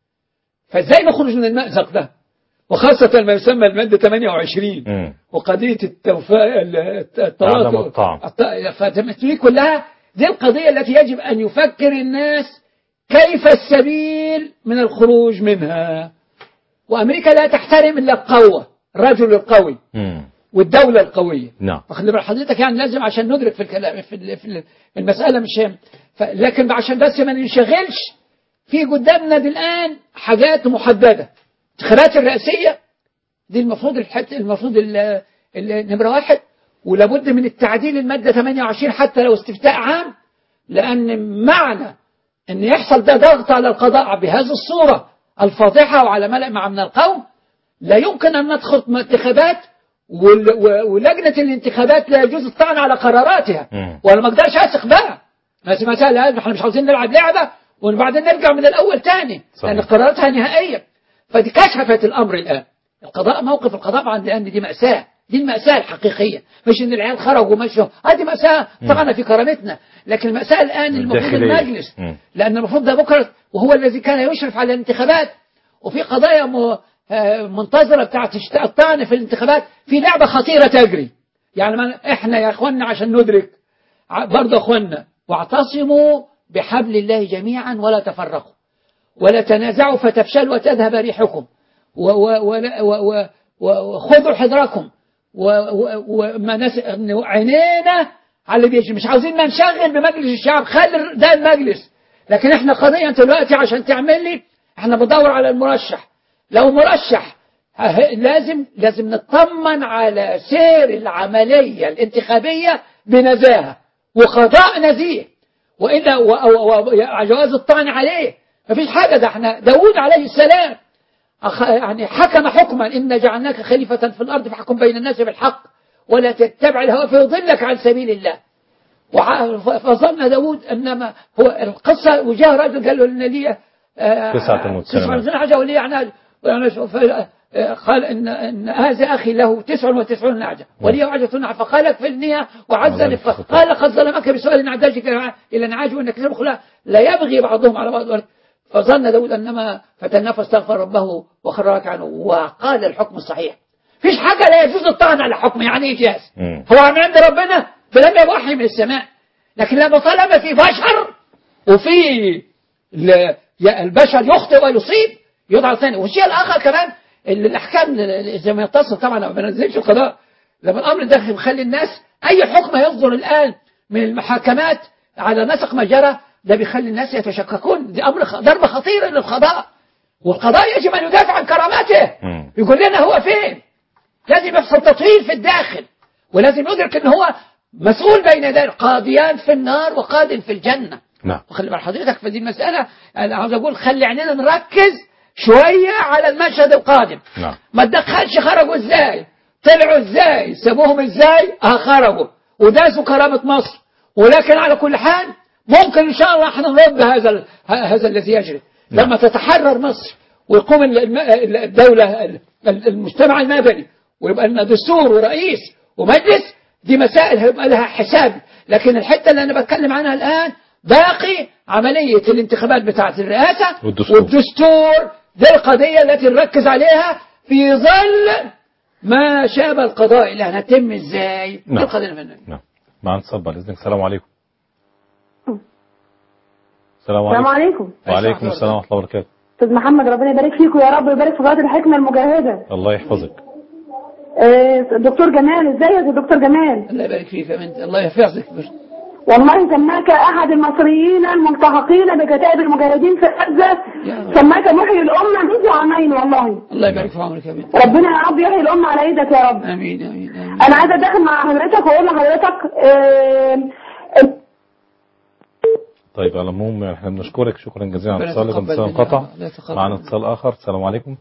فازاي نخرج من المأزق ده وخاصة ما يسمى المادة 28 مم. وقضية التوفاء عدم التواطؤ الطعن. فتمثلي كلها دي القضية التي يجب أن يفكر الناس كيف السبيل من الخروج منها وأمريكا لا تحترم إلا القوة الرجل القوي مم. والدولة القوية نعم واخد بال حضرتك يعني لازم عشان ندرك في الكلام في ال- في ال- المسألة مش ف... لكن عشان بس ما ننشغلش في قدامنا دي الآن حاجات محددة الانتخابات الرئاسية دي المفروض الحت... المفروض ال... ال... نمرة واحد ولابد من التعديل المادة 28 حتى لو استفتاء عام لأن معنى أن يحصل ده ضغط على القضاء بهذه الصورة الفاضحة وعلى ملأ مع من القوم لا يمكن أن ندخل انتخابات وال- و- ولجنة الانتخابات لا يجوز الطعن على قراراتها مم. وأنا ما اقدرش أثق بقى بس مسألة احنا مش عاوزين نلعب لعبة وبعدين نرجع من الأول تاني صحيح. لأن قراراتها نهائية فدي كشفت الأمر الآن القضاء موقف القضاء عن لأن دي مأساة دي المأساة الحقيقية مش إن العيال خرجوا ومشوا هذه مأساة طبعا في كرامتنا لكن المأساة الآن المفروض الداخلية. المجلس مم. لأن المفروض ده بكرة وهو الذي كان يشرف على الانتخابات وفي قضايا م... آه، منتظرة بتاعت الشت- الطعن في الانتخابات في لعبة خطيرة تجري يعني ما احنا يا اخوانا عشان ندرك ع- برضه اخوانا واعتصموا بحبل الله جميعا ولا تفرقوا ولا تنازعوا فتفشلوا وتذهب ريحكم و- و- ولا- و- و- و- وخذوا حذركم و- و- وما نس... إن عينينا على اللي بيجي مش عاوزين ما نشغل بمجلس الشعب خلي ده المجلس لكن احنا قضية انت دلوقتي عشان تعمل لي احنا بدور على المرشح لو مرشح ه- لازم لازم نطمن على سير العملية الانتخابية بنزاهة وقضاء نزيه وإلا و- و- و- جواز الطعن عليه مفيش حاجة ده احنا داود عليه السلام أخ- يعني حكم حكما إن جعلناك خليفة في الأرض فاحكم بين الناس بالحق ولا تتبع الهوى فيضلك عن سبيل الله وع- ف- فظن داود أنما هو القصة وجاء رجل قال له إن لي آه، تسعة وتسعين. تسعة وتسعين حاجة ولي عناج قال إن, إن هذا أخي له تسع وتسعون نعجة ولي عجة نعجة فقال اكفلنيها وعزني قال قد ظلمك بسؤال نعجتك إلى نعاج وإنك تبخل لا يبغي بعضهم على بعض فظن داود أنما فتناه فاستغفر ربه وخر راكعا وقال الحكم الصحيح فيش حاجة لا يجوز الطعن على حكم يعني إيه جاز مم. هو من عند ربنا فلم يوحي من السماء لكن لما طالما في بشر وفي ل- يا البشر يخطئ ويصيب يضع ثاني والشيء الآخر كمان ال- الأحكام زي ما يتصل طبعا ما بنزلش القضاء لما الأمر ده بيخلي الناس أي حكم يصدر الآن من المحاكمات على نسق ما جرى ده بيخلي الناس يتشككون دي أمر خ- ضربة خطيرة للقضاء والقضاء يجب أن يدافع عن كرامته مم. يقول لنا هو فين لازم يحصل تطهير في الداخل ولازم يدرك ان هو مسؤول بين يدي قاضيان في النار وقاض في الجنة نعم وخلي بال حضرتك في دي المسألة أنا عاوز أقول خلي عينينا نركز شوية على المشهد القادم نعم ما تدخلش خرجوا ازاي طلعوا ازاي سابوهم ازاي اه خرجوا وداسوا كرامة مصر ولكن على كل حال ممكن ان شاء الله احنا نرد هذا ال- ه- هذا الذي يجري لما تتحرر مصر ويقوم ال- الم- الدولة ال- المجتمع المدني ويبقى لنا دستور ورئيس ومجلس دي مسائل هيبقى لها حساب لكن الحتة اللي انا بتكلم عنها الان باقي عملية الانتخابات بتاعة الرئاسة والدستور. والدستور دي القضية التي نركز عليها في ظل ما شابه القضاء اللي هنتم ازاي دي نعم. القضية المهمة نعم معنا اتصال بعد إذنك السلام عليكم السلام السلام عليكم عليكم وعليكم السلام ورحمة الله وبركاته استاذ محمد ربنا يبارك فيكم يا رب ويبارك في قناه الحكمه المجاهده الله يحفظك آه، دكتور جمال ازيك يا دكتور جمال الله يبارك فيك يا بنت الله يحفظك والله سماك احد المصريين الملتحقين بكتائب المجاهدين في غزه يا رب. سماك محيي الامه منذ عامين والله الله يبارك في عمرك يا بنت ربنا يا رب يحيي الامه على ايدك يا رب امين امين امين انا عايزه ادخل مع حضرتك واقول لحضرتك آه، طيب على العموم احنا بنشكرك شكرا جزيلا على ربنا اتصالك يتقبل الاتصال منا. انقطع الله يتقبل معنا منا. اتصال اخر السلام عليكم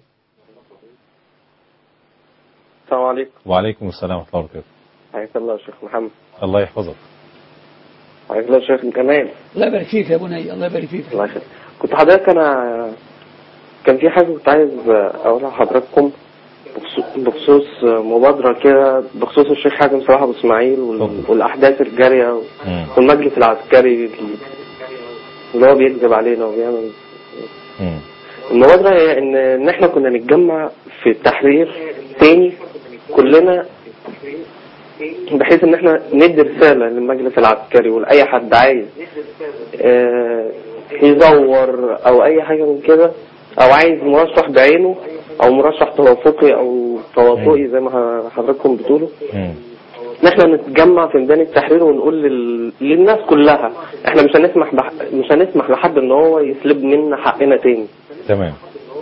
السلام عليكم وعليكم السلام ورحمة الله وبركاته حياك الله يا شيخ محمد الله يحفظك حياك الله يا شيخ جمال الله يبارك فيك يا بني الله يبارك فيك الله يخليك كنت حضرتك انا كان في حاجة كنت عايز اقولها لحضراتكم بخصوص- بخصوص مبادرة كده بخصوص الشيخ حازم صلاح ابو اسماعيل وال- والاحداث الجارية مم. والمجلس العسكري اللي هو بيكذب علينا وبيعمل مم. المبادرة هي ان ان احنا كنا نتجمع في التحرير تاني كلنا بحيث ان احنا ندي رسالة للمجلس العسكري ولأي حد عايز آه، يزور او اي حاجة من كده او عايز مرشح بعينه او مرشح توافقي او تواطئي زي ما حضراتكم بتقولوا مم. ان احنا نتجمع في ميدان التحرير ونقول لل... للناس كلها احنا مش هنسمح بح... مش هنسمح لحد ان هو يسلب منا حقنا تاني تمام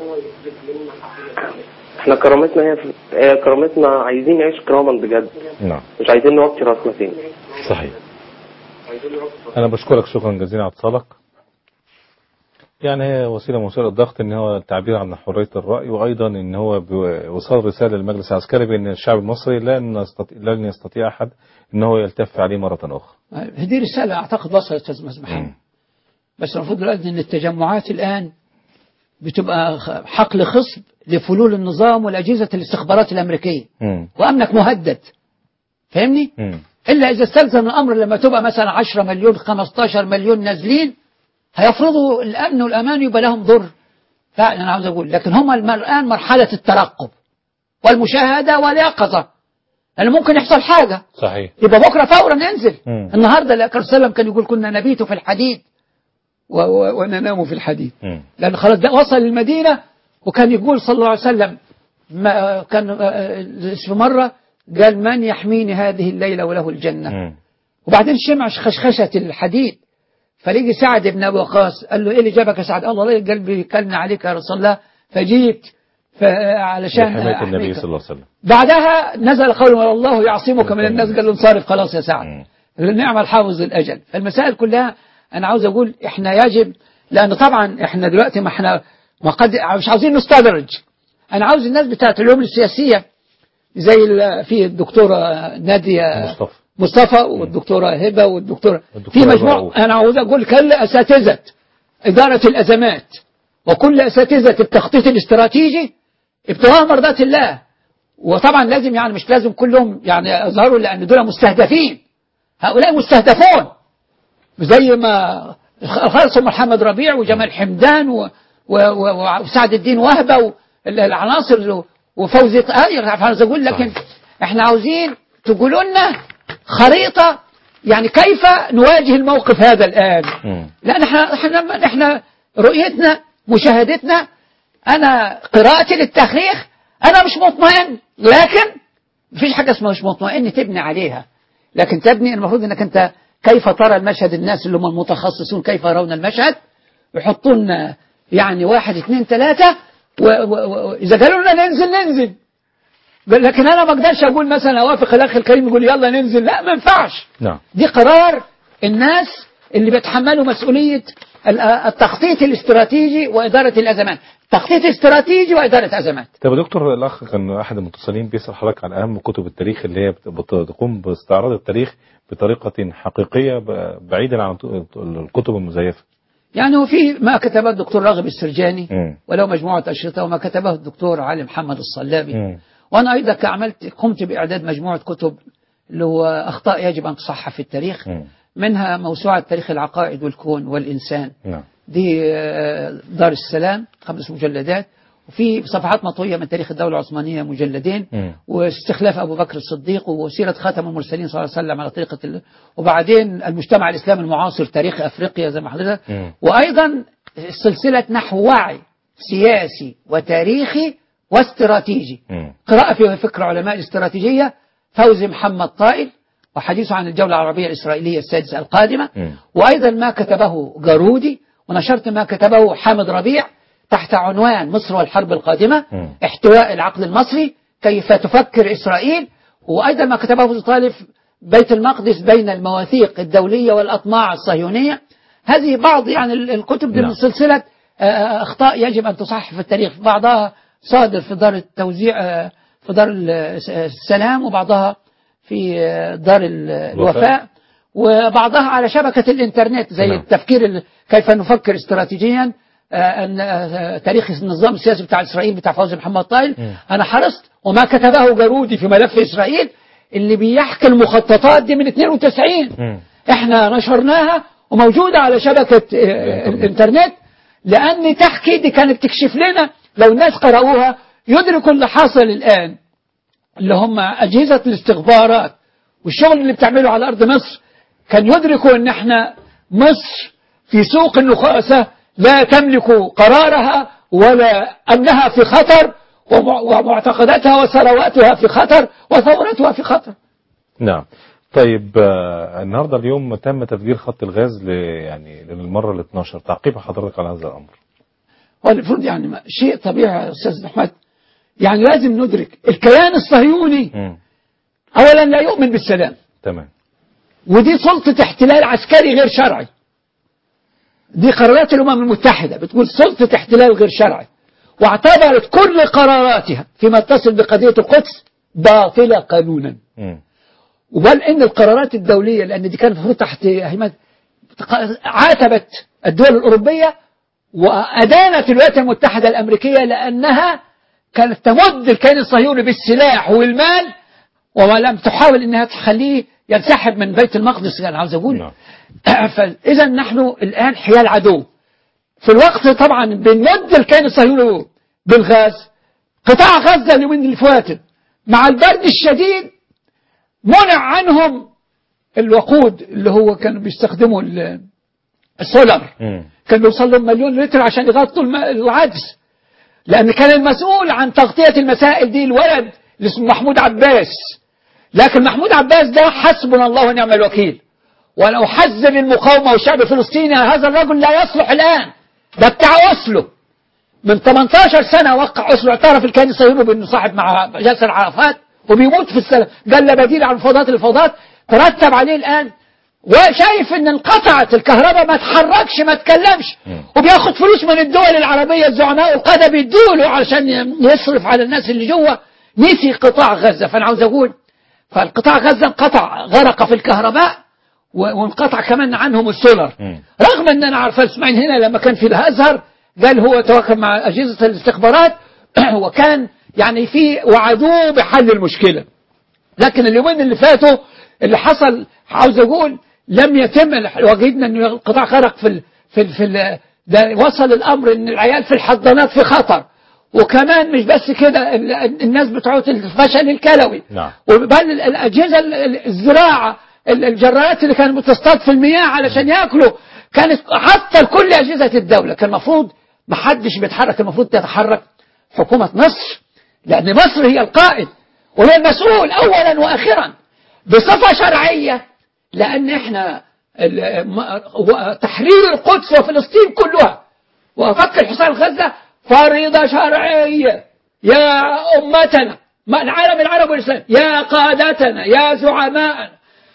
احنا كرامتنا هي في... هي كرامتنا عايزين نعيش كراما بجد نعم مش عايزين نوطي راسنا تاني صحيح أنا بشكرك شكرا جزيلا على اتصالك يعني هي وسيلة من وسائل الضغط ان هو التعبير عن حرية الرأي وايضا ان هو بوصال رسالة للمجلس العسكري بان الشعب المصري لن يستطيع, لن يستطيع احد ان هو يلتف عليه مرة اخرى هذه رسالة أعتقد وصلت أستاذ محمد بس المفروض دلوقتي أن التجمعات الآن بتبقى خ- حقل خصب لفلول النظام والأجهزة الاستخبارات الأمريكية مم. وأمنك مهدد فاهمني؟ مم. إلا إذا استلزم الأمر لما تبقى مثلا 10 مليون 15 مليون نازلين هيفرضوا الأمن والأمان يبقى لهم ضر لا أنا عاوز أقول لكن هم الم- الآن مرحلة الترقب والمشاهدة واليقظة لأن ممكن يحصل حاجة صحيح يبقى بكرة فورا ننزل مم. النهاردة الأكرم صلى الله عليه وسلم كان يقول كنا نبيت في الحديد و- و- وننام في الحديد مم. لأن خلاص ده وصل المدينة وكان يقول صلى الله عليه وسلم ما كان آه، في مرة قال من يحميني هذه الليلة وله الجنة مم. وبعدين شمع خشخشة الحديد فليجي سعد بن أبي وقاص قال له إيه اللي جابك يا سعد الله ليه قلبي كلنا عليك يا رسول الله فجيت ف- علشان بحماية النبي أحميك. صلى الله عليه وسلم بعدها نزل قول والله يعصمك من الناس قال له انصرف خلاص يا سعد نعم الحافظ الأجل فالمسائل كلها أنا عاوز أقول إحنا يجب لأن طبعا إحنا دلوقتي ما إحنا ما قد مش عاوزين نستدرج أنا عاوز الناس بتاعت العلوم السياسية زي ال- في الدكتورة نادية مصطفى مصطفى والدكتورة هبة والدكتورة في والدكتورة مجموعة رؤوف. أنا عاوز أقول كل أساتذة إدارة الأزمات وكل أساتذة التخطيط الاستراتيجي ابتغاء مرضات الله وطبعا لازم يعني مش لازم كلهم يعني يظهروا لأن دول مستهدفين هؤلاء مستهدفون زي ما خلص محمد ربيع وجمال حمدان و- و- و- وسعد الدين وهبة والعناصر وفوزي طاهر عاوز أقول لكن احنا عاوزين تقولوا لنا خريطة يعني كيف نواجه الموقف هذا الآن مم. لأن احنا احنا احنا رؤيتنا مشاهدتنا أنا قراءتي للتاريخ أنا مش مطمئن لكن مفيش حاجة اسمها مش مطمئن تبني عليها لكن تبني المفروض انك انت كيف ترى المشهد الناس اللي هم المتخصصون كيف يرون المشهد يحطون يعني واحد اثنين ثلاثة وإذا قالوا لنا ننزل ننزل لكن أنا ما أقدرش أقول مثلا أوافق الأخ الكريم يقول يلا ننزل لا ما ينفعش نعم دي قرار الناس اللي بيتحملوا مسؤولية ال- التخطيط الاستراتيجي وإدارة الأزمات تخطيط استراتيجي وإدارة أزمات طب يا دكتور الاخ كان احد المتصلين بيسال حضرتك عن اهم كتب التاريخ اللي هي بت- بتقوم باستعراض التاريخ بطريقه حقيقيه ب- بعيدا عن الكتب المزيفه. يعني وفي ما كتبه الدكتور راغب السرجاني مم. ولو مجموعة أشرطة وما كتبه الدكتور علي محمد الصلابي مم. وأنا أيضا عملت قمت بإعداد مجموعة كتب اللي هو أخطاء يجب أن تصحح في التاريخ مم. منها موسوعة تاريخ العقائد والكون والإنسان نعم دي آه، دار السلام خمس مجلدات وفي صفحات مطوية من تاريخ الدولة العثمانية مجلدين مم. واستخلاف أبو بكر الصديق وسيرة خاتم المرسلين صلى الله عليه وسلم على طريقة ال... وبعدين المجتمع الإسلامي المعاصر تاريخ أفريقيا زي ما حضرتك مم. وأيضا سلسلة نحو وعي سياسي وتاريخي واستراتيجي مم. قراءة في فكر علماء الاستراتيجية فوزي محمد طائل وحديثه عن الجولة العربية الإسرائيلية السادسة القادمة مم. وأيضا ما كتبه جارودي ونشرت ما كتبه حامد ربيع تحت عنوان مصر والحرب القادمة مم. احتواء العقل المصري كيف تفكر إسرائيل وأيضا ما كتبه أبو طالب بيت المقدس بين المواثيق الدولية والأطماع الصهيونية هذه بعض يعني ال- الكتب دي نعم. من سلسلة آه، أخطاء يجب أن تصحح في التاريخ بعضها صادر في دار التوزيع آه، في دار ال- السلام وبعضها في آه، دار ال- الوفاء وبعضها على شبكة الإنترنت زي نعم. التفكير ال- كيف نفكر استراتيجيا آه، أن آه، تاريخ النظام السياسي بتاع إسرائيل بتاع فوزي محمد طايل مم. أنا حرصت وما كتبه جارودي في ملف إسرائيل اللي بيحكي المخططات دي من 92 مم. احنا نشرناها وموجودة على شبكة آه، الانترنت لأن تحكي دي كانت تكشف لنا لو الناس قرأوها يدركوا اللي حصل الآن اللي هم أجهزة الاستخبارات والشغل اللي بتعمله على أرض مصر كان يدركوا أن احنا مصر في سوق النخاسة لا تملك قرارها ولا أنها في خطر ومع- ومعتقداتها وثرواتها في خطر وثورتها في خطر نعم طيب آه، النهارده اليوم تم تفجير خط الغاز ل يعني للمره ال 12 تعقيب حضرتك على هذا الامر هو المفروض يعني ما- شيء طبيعي يا أستاذ أحمد يعني لازم ندرك الكيان الصهيوني مم. أولا لا يؤمن بالسلام تمام ودي سلطة احتلال عسكري غير شرعي دي قرارات الأمم المتحدة بتقول سلطة احتلال غير شرعي واعتبرت كل قراراتها فيما يتصل بقضية القدس باطلة قانونا مم. وبل ان القرارات الدولية لأن دي كانت المفروض تحت هيمنة عاتبت الدول الأوروبية وأدانت الولايات المتحدة الأمريكية لأنها كانت تمد الكيان الصهيوني بالسلاح والمال ولم تحاول أنها تخليه ينسحب من بيت المقدس أنا عاوز أقول نعم. فإذا نحن الآن حيال عدو في الوقت طبعا بنمد الكيان الصهيوني بالغاز قطاع غزة اليومين اللي فاتوا مع البرد الشديد منع عنهم الوقود اللي هو كانوا بيستخدموا ال- السولار مم. كان بيوصل لهم مليون لتر عشان يغطوا الم- العجز لأن كان المسؤول عن تغطية المسائل دي الولد اللي اسمه محمود عباس لكن محمود عباس ده حسبنا الله ونعم الوكيل ولو حذر المقاومة والشعب الفلسطيني هذا الرجل لا يصلح الآن ده بتاع أسلو من 18 سنة وقع أسلو اعترف الكيان الصهيوني بأنه صاحب مع ياسر عرفات وبيموت في السنة قال لا بديل عن فضات الفضات ترتب عليه الآن وشايف ان انقطعت الكهرباء ما تحركش ما تكلمش وبياخد فلوس من الدول العربية الزعماء القادة بيدوله علشان يصرف على الناس اللي جوه نسي قطاع غزة فانا عاوز اقول فالقطاع غزة انقطع غرق في الكهرباء و- وانقطع كمان عنهم السولر رغم ان انا عارف اسماعيل هنا لما كان في الازهر قال هو تواكب مع اجهزه الاستخبارات وكان يعني في وعدوه بحل المشكله لكن اليومين اللي فاتوا اللي حصل عاوز اقول لم يتم وجدنا ان القطاع غرق في ال في ال في ال ده وصل الامر ان العيال في الحضانات في خطر وكمان مش بس كده ال- الناس بتوع الفشل الكلوي نعم وبل ال- الأجهزة ال- ال- الزراعة ال- الجرارات اللي كانت بتصطاد في المياه علشان ياكلوا كانت حتى كل أجهزة الدولة كان المفروض ما حدش بيتحرك المفروض تتحرك حكومة مصر لأن مصر هي القائد وهي المسؤول أولا وآخرا بصفة شرعية لأن إحنا ال- م- و- تحرير القدس وفلسطين كلها وفك الحصار غزة فريضة شرعية يا أمتنا ما العالم العربي والإسلام يا قادتنا يا زعماءنا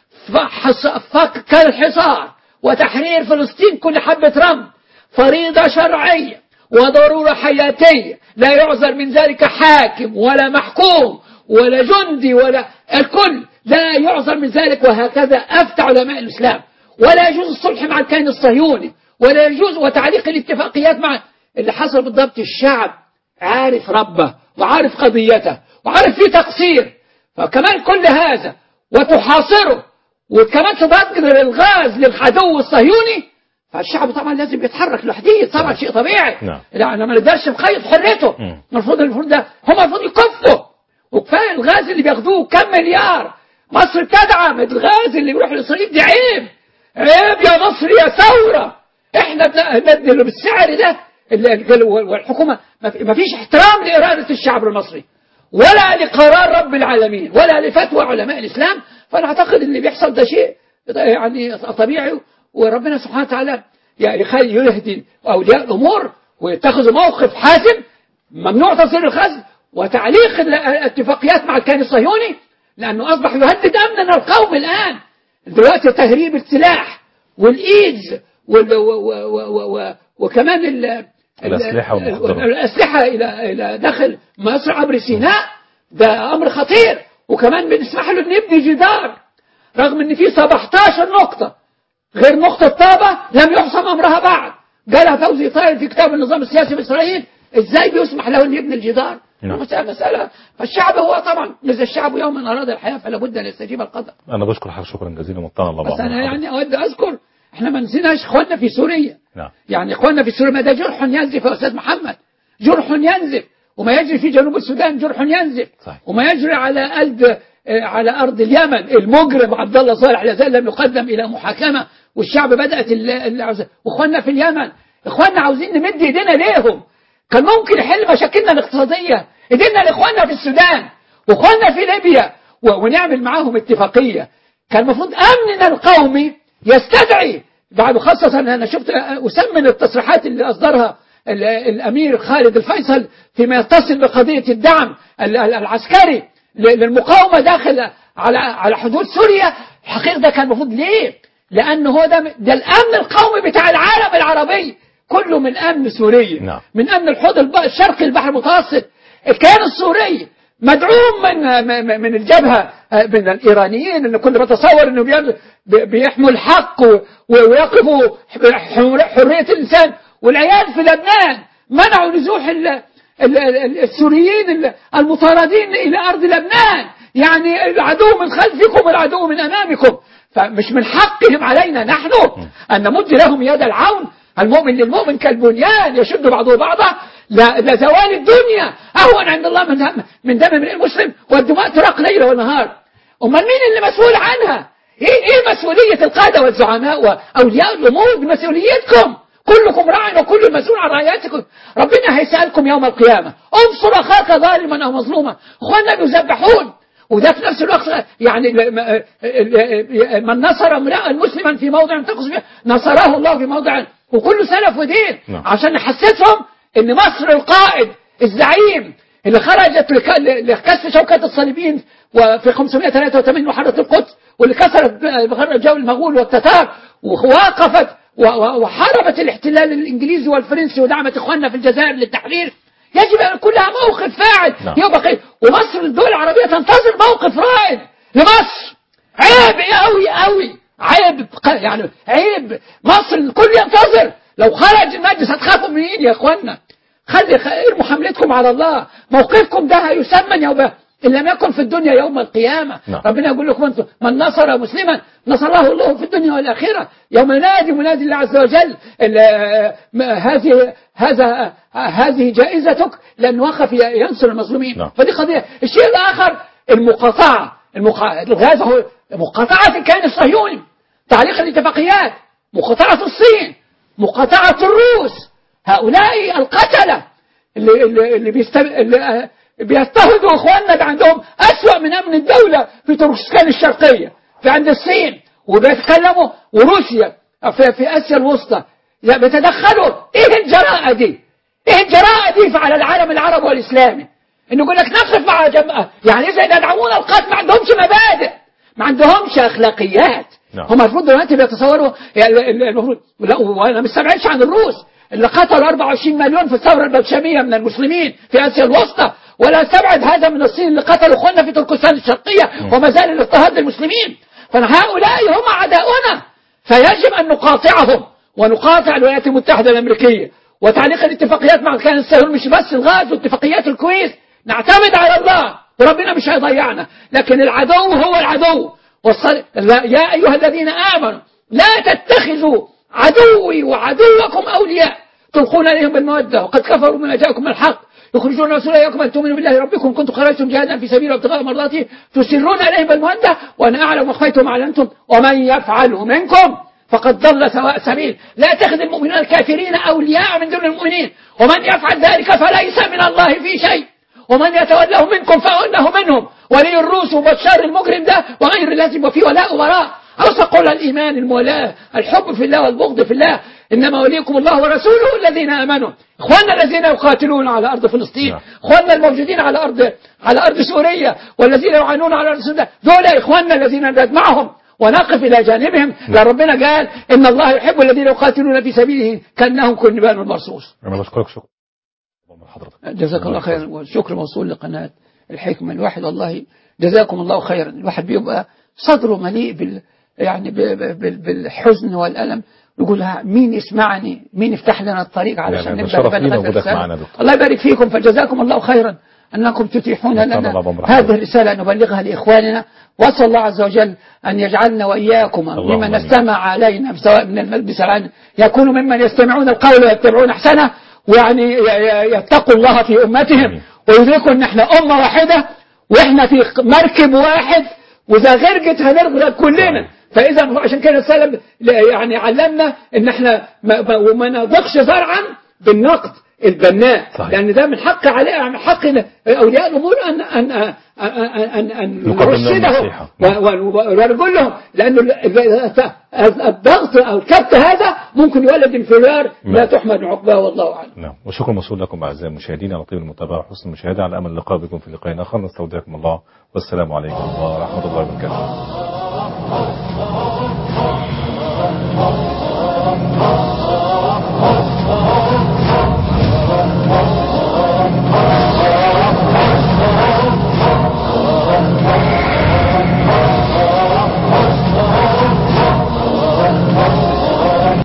فحص- فك الحصار وتحرير فلسطين كل حبة رمل فريضة شرعية وضرورة حياتية لا يعذر من ذلك حاكم ولا محكوم ولا جندي ولا الكل لا يعذر من ذلك وهكذا أفتى علماء الإسلام ولا يجوز الصلح مع الكيان الصهيوني ولا يجوز وتعليق الاتفاقيات مع اللي حصل بالضبط الشعب عارف ربه وعارف قضيته وعارف فيه تقصير فكمان كل هذا وتحاصره وكمان تبادر الغاز للعدو الصهيوني فالشعب طبعا لازم يتحرك لوحده طبعا شيء طبيعي نعم. لا انا ما نقدرش نقيد حريته مم. المفروض المفروض ده هم المفروض يكفوا وكفايه الغاز اللي بياخدوه كم مليار مصر بتدعم الغاز اللي بيروح لاسرائيل دي عيب عيب يا مصر يا ثوره احنا بن- ندي بالسعر ده اللي- اللي- والحكومه ما في- ما فيش احترام لاراده الشعب المصري ولا لقرار رب العالمين ولا لفتوى علماء الإسلام فأنا أعتقد اللي بيحصل ده شيء يعني طبيعي وربنا سبحانه وتعالى يعني يخلي يهدي أولياء الأمور ويتخذوا موقف حاسم ممنوع تصدير الخزن وتعليق ال- الاتفاقيات مع الكيان الصهيوني لأنه أصبح يهدد أمننا القومي الآن دلوقتي تهريب السلاح والإيدز وال و و و و وكمان ال ال- الأسلحة والمخدرات. الأسلحة إلى إلى داخل مصر عبر سيناء ده أمر خطير وكمان بنسمح له إن يبني جدار رغم إن في 17 نقطة غير نقطة طابة لم يحسم أمرها بعد قالها فوزي طاهر في كتاب النظام السياسي في إسرائيل إزاي بيسمح له أن يبني الجدار نعم. مسألة مسألة فالشعب هو طبعا إذا الشعب يوما أراد الحياة فلا بد أن يستجيب القدر أنا بشكر حضرتك شكرا جزيلا مطلع الله بس بعض أنا يعني أود أذكر إحنا ما نسيناش إخواننا في سوريا نعم يعني إخواننا في سوريا ما ده جرح ينزف يا أستاذ محمد جرح ينزف وما يجري في جنوب السودان جرح ينزف صحيح. وما يجري على قلب آه، على أرض اليمن المجرم عبد الله صالح لا زال لم يقدم إلى محاكمة والشعب بدأت ال- ال- عاوز- وإخواننا في اليمن إخواننا عاوزين نمد إيدينا ليهم كان ممكن يحل مشاكلنا الاقتصادية إيدينا لإخواننا في السودان وإخواننا في ليبيا و- ونعمل معاهم اتفاقية كان المفروض أمننا القومي يستدعي بعد خاصة أنا شفت أسمن التصريحات اللي أصدرها ال- الأمير خالد الفيصل فيما يتصل بقضية الدعم ال- ال- العسكري ل- للمقاومة داخل على على حدود سوريا الحقيقة ده كان المفروض ليه؟ لأن هو ده ده الأمن القومي بتاع العالم العربي كله من أمن سوريا نعم. من أمن الحوض الب- الشرقي البحر المتوسط الكيان السوري مدعوم من من- من الجبهة آه، من الإيرانيين اللي كنت بتصور أنه بي- بي- بيحموا الحق و- و- ويقفوا حر- حرية الإنسان والعيال في لبنان منعوا نزوح ال- ال- ال- السوريين ال- المطاردين إلى أرض لبنان يعني العدو من خلفكم والعدو من أمامكم فمش من حقهم علينا نحن أن نمد لهم يد العون المؤمن للمؤمن كالبنيان يشد بعضه بعضا لا- لزوال الدنيا أهون عند الله من دم من دم من المسلم والدماء تراق ليل ونهار أمال مين اللي مسؤول عنها إيه, إيه مسؤولية القادة والزعماء وأولياء الأمور دي مسؤوليتكم كلكم راع وكل مسؤول عن رعيتكم ربنا هيسألكم يوم القيامة انصر أخاك ظالما أو مظلوما أخوانا بيذبحون وده في نفس الوقت يعني ال- م- ال- من نصر امرأ مسلما في موضع تقص فيه نصره الله في موضع وكل سلف ودين نعم. عشان نحسسهم ان مصر القائد الزعيم اللي خرجت لك- لكسر شوكة الصليبيين وفي 583 محرة القدس واللي كسرت بغرب جو المغول والتتار ووقفت و- و- وحاربت الاحتلال الانجليزي والفرنسي ودعمت اخواننا في الجزائر للتحرير يجب ان يكون لها موقف فاعل نعم. يبقى قيم. ومصر الدول العربيه تنتظر موقف رائد لمصر عيب قوي قوي عيب ق- يعني عيب مصر الكل ينتظر لو خرج المجلس هتخافوا من مين يا اخوانا خلي خ- ارموا حملتكم على الله موقفكم ده هيسمن يوم ان لم يكن في الدنيا يوم القيامه نعم. ربنا يقول لكم انتم من نصر مسلما نصره الله في الدنيا والاخره يوم ينادي منادي الله عز وجل ال- م- هذه هذا هذه جائزتك لان وقف ي- ينصر المظلومين نعم. فدي قضيه الشيء الاخر المقاطعه المقا... الغاز هو مقاطعه الكيان الصهيوني تعليق الاتفاقيات مقاطعه الصين مقاطعه الروس هؤلاء القتله اللي اللي, اللي, بيست... اللي آه، بيضطهدوا اخواننا اللي عندهم اسوأ من امن الدوله في تركستان الشرقيه في عند الصين وبيتكلموا وروسيا في, في اسيا الوسطى لا بيتدخلوا ايه الجراءه دي؟ ايه الجراءه دي على العالم العربي والاسلامي؟ انه يقول لك نقف مع جماعه يعني اذا يدعمون القتل ما عندهمش مبادئ ما عندهمش اخلاقيات نعم. هم المفروض دلوقتي بيتصوروا يعني ال- ال- المفروض لا وانا ما استبعدش عن الروس اللي قتلوا 24 مليون في الثوره البلشميه من المسلمين في اسيا الوسطى ولا استبعد هذا من الصين اللي قتلوا اخواننا في تركستان الشرقيه وما زال الاضطهاد للمسلمين فهؤلاء هم اعداؤنا فيجب ان نقاطعهم ونقاطع الولايات المتحده الامريكيه وتعليق الاتفاقيات مع الكيان الصهيوني مش بس الغاز واتفاقيات الكويت نعتمد على الله وربنا مش هيضيعنا لكن العدو هو العدو والصل... لا يا أيها الذين آمنوا لا تتخذوا عدوي وعدوكم أولياء تلقون إليهم بالمودة وقد كفروا بما جاءكم من الحق يخرجون الرسول إليكم أن تؤمنوا بالله ربكم كنتم خرجتم جهادا في سبيله وابتغاء مرضاته تسرون إليهم بالمودة وأنا أعلم أخفيتم أعلنتم ومن يفعله منكم فقد ضل سواء سبيل لا تخذ المؤمنين الكافرين أولياء من دون المؤمنين ومن يفعل ذلك فليس من الله في شيء ومن يتولاه منكم فإنه منهم ولي الروس وبشار المجرم ده وغير اللازم وفي ولاء وراء أوسق قول الإيمان المولاة الحب في الله والبغض في الله إنما وليكم الله ورسوله الذين آمنوا إخواننا الذين يقاتلون على أرض فلسطين نعم. إخواننا الموجودين على أرض على أرض سوريا والذين يعانون على أرض السودان دول إخواننا الذين ندمعهم ونقف إلى جانبهم لأن ربنا قال إن الله يحب الذين يقاتلون في سبيله كأنهم كنبان مرصوص انا بشكرك شكرا حضرتك جزاك الله خيرا والشكر موصول لقناة الحكمة الواحد والله جزاكم الله خيرا الواحد بيبقى صدره مليء بال يعني ب- ب- بال- بالحزن والألم يقول ها مين يسمعني مين يفتح لنا الطريق علشان يعني نبدأ شرف لينا نبلغ وجودك الرسالة معنا يا دكتور. الله يبارك فيكم فجزاكم الله خيرا أنكم تتيحون نسأل لنا الله بأمر هذه حضرتك. الرسالة أن نبلغها لإخواننا وأسأل الله عز وجل أن يجعلنا وإياكم اللهم ممن آمين. استمع علينا سواء من الملبس العام يكونوا ممن يستمعون القول ويتبعون أحسنه ويعني ي- ي- يتقوا الله في أمتهم آمين. ويدركوا أن احنا أمة واحدة وإحنا في مركب واحد وإذا غرقت هنغرق كلنا فإذا عشان كده السلام يعني علمنا أن احنا ما, ما- وما نضخش زرعا بالنقد البناء صحيح. لأن ده من حق عليه من حق أولياء الأمور أن أن أن أن, أن نقدم لهم نرشدهم نصيحة. و- و- ونقول لهم لأنه ال- ال- الضغط أو الكبت هذا ممكن يولد انفجار لا نعم. تحمد عقباه والله أعلم نعم وشكر موصول لكم أعزائي المشاهدين على طيب المتابعة وحسن المشاهدة على أمل اللقاء بكم في لقاء آخر نستودعكم الله والسلام عليكم ورحمة الله وبركاته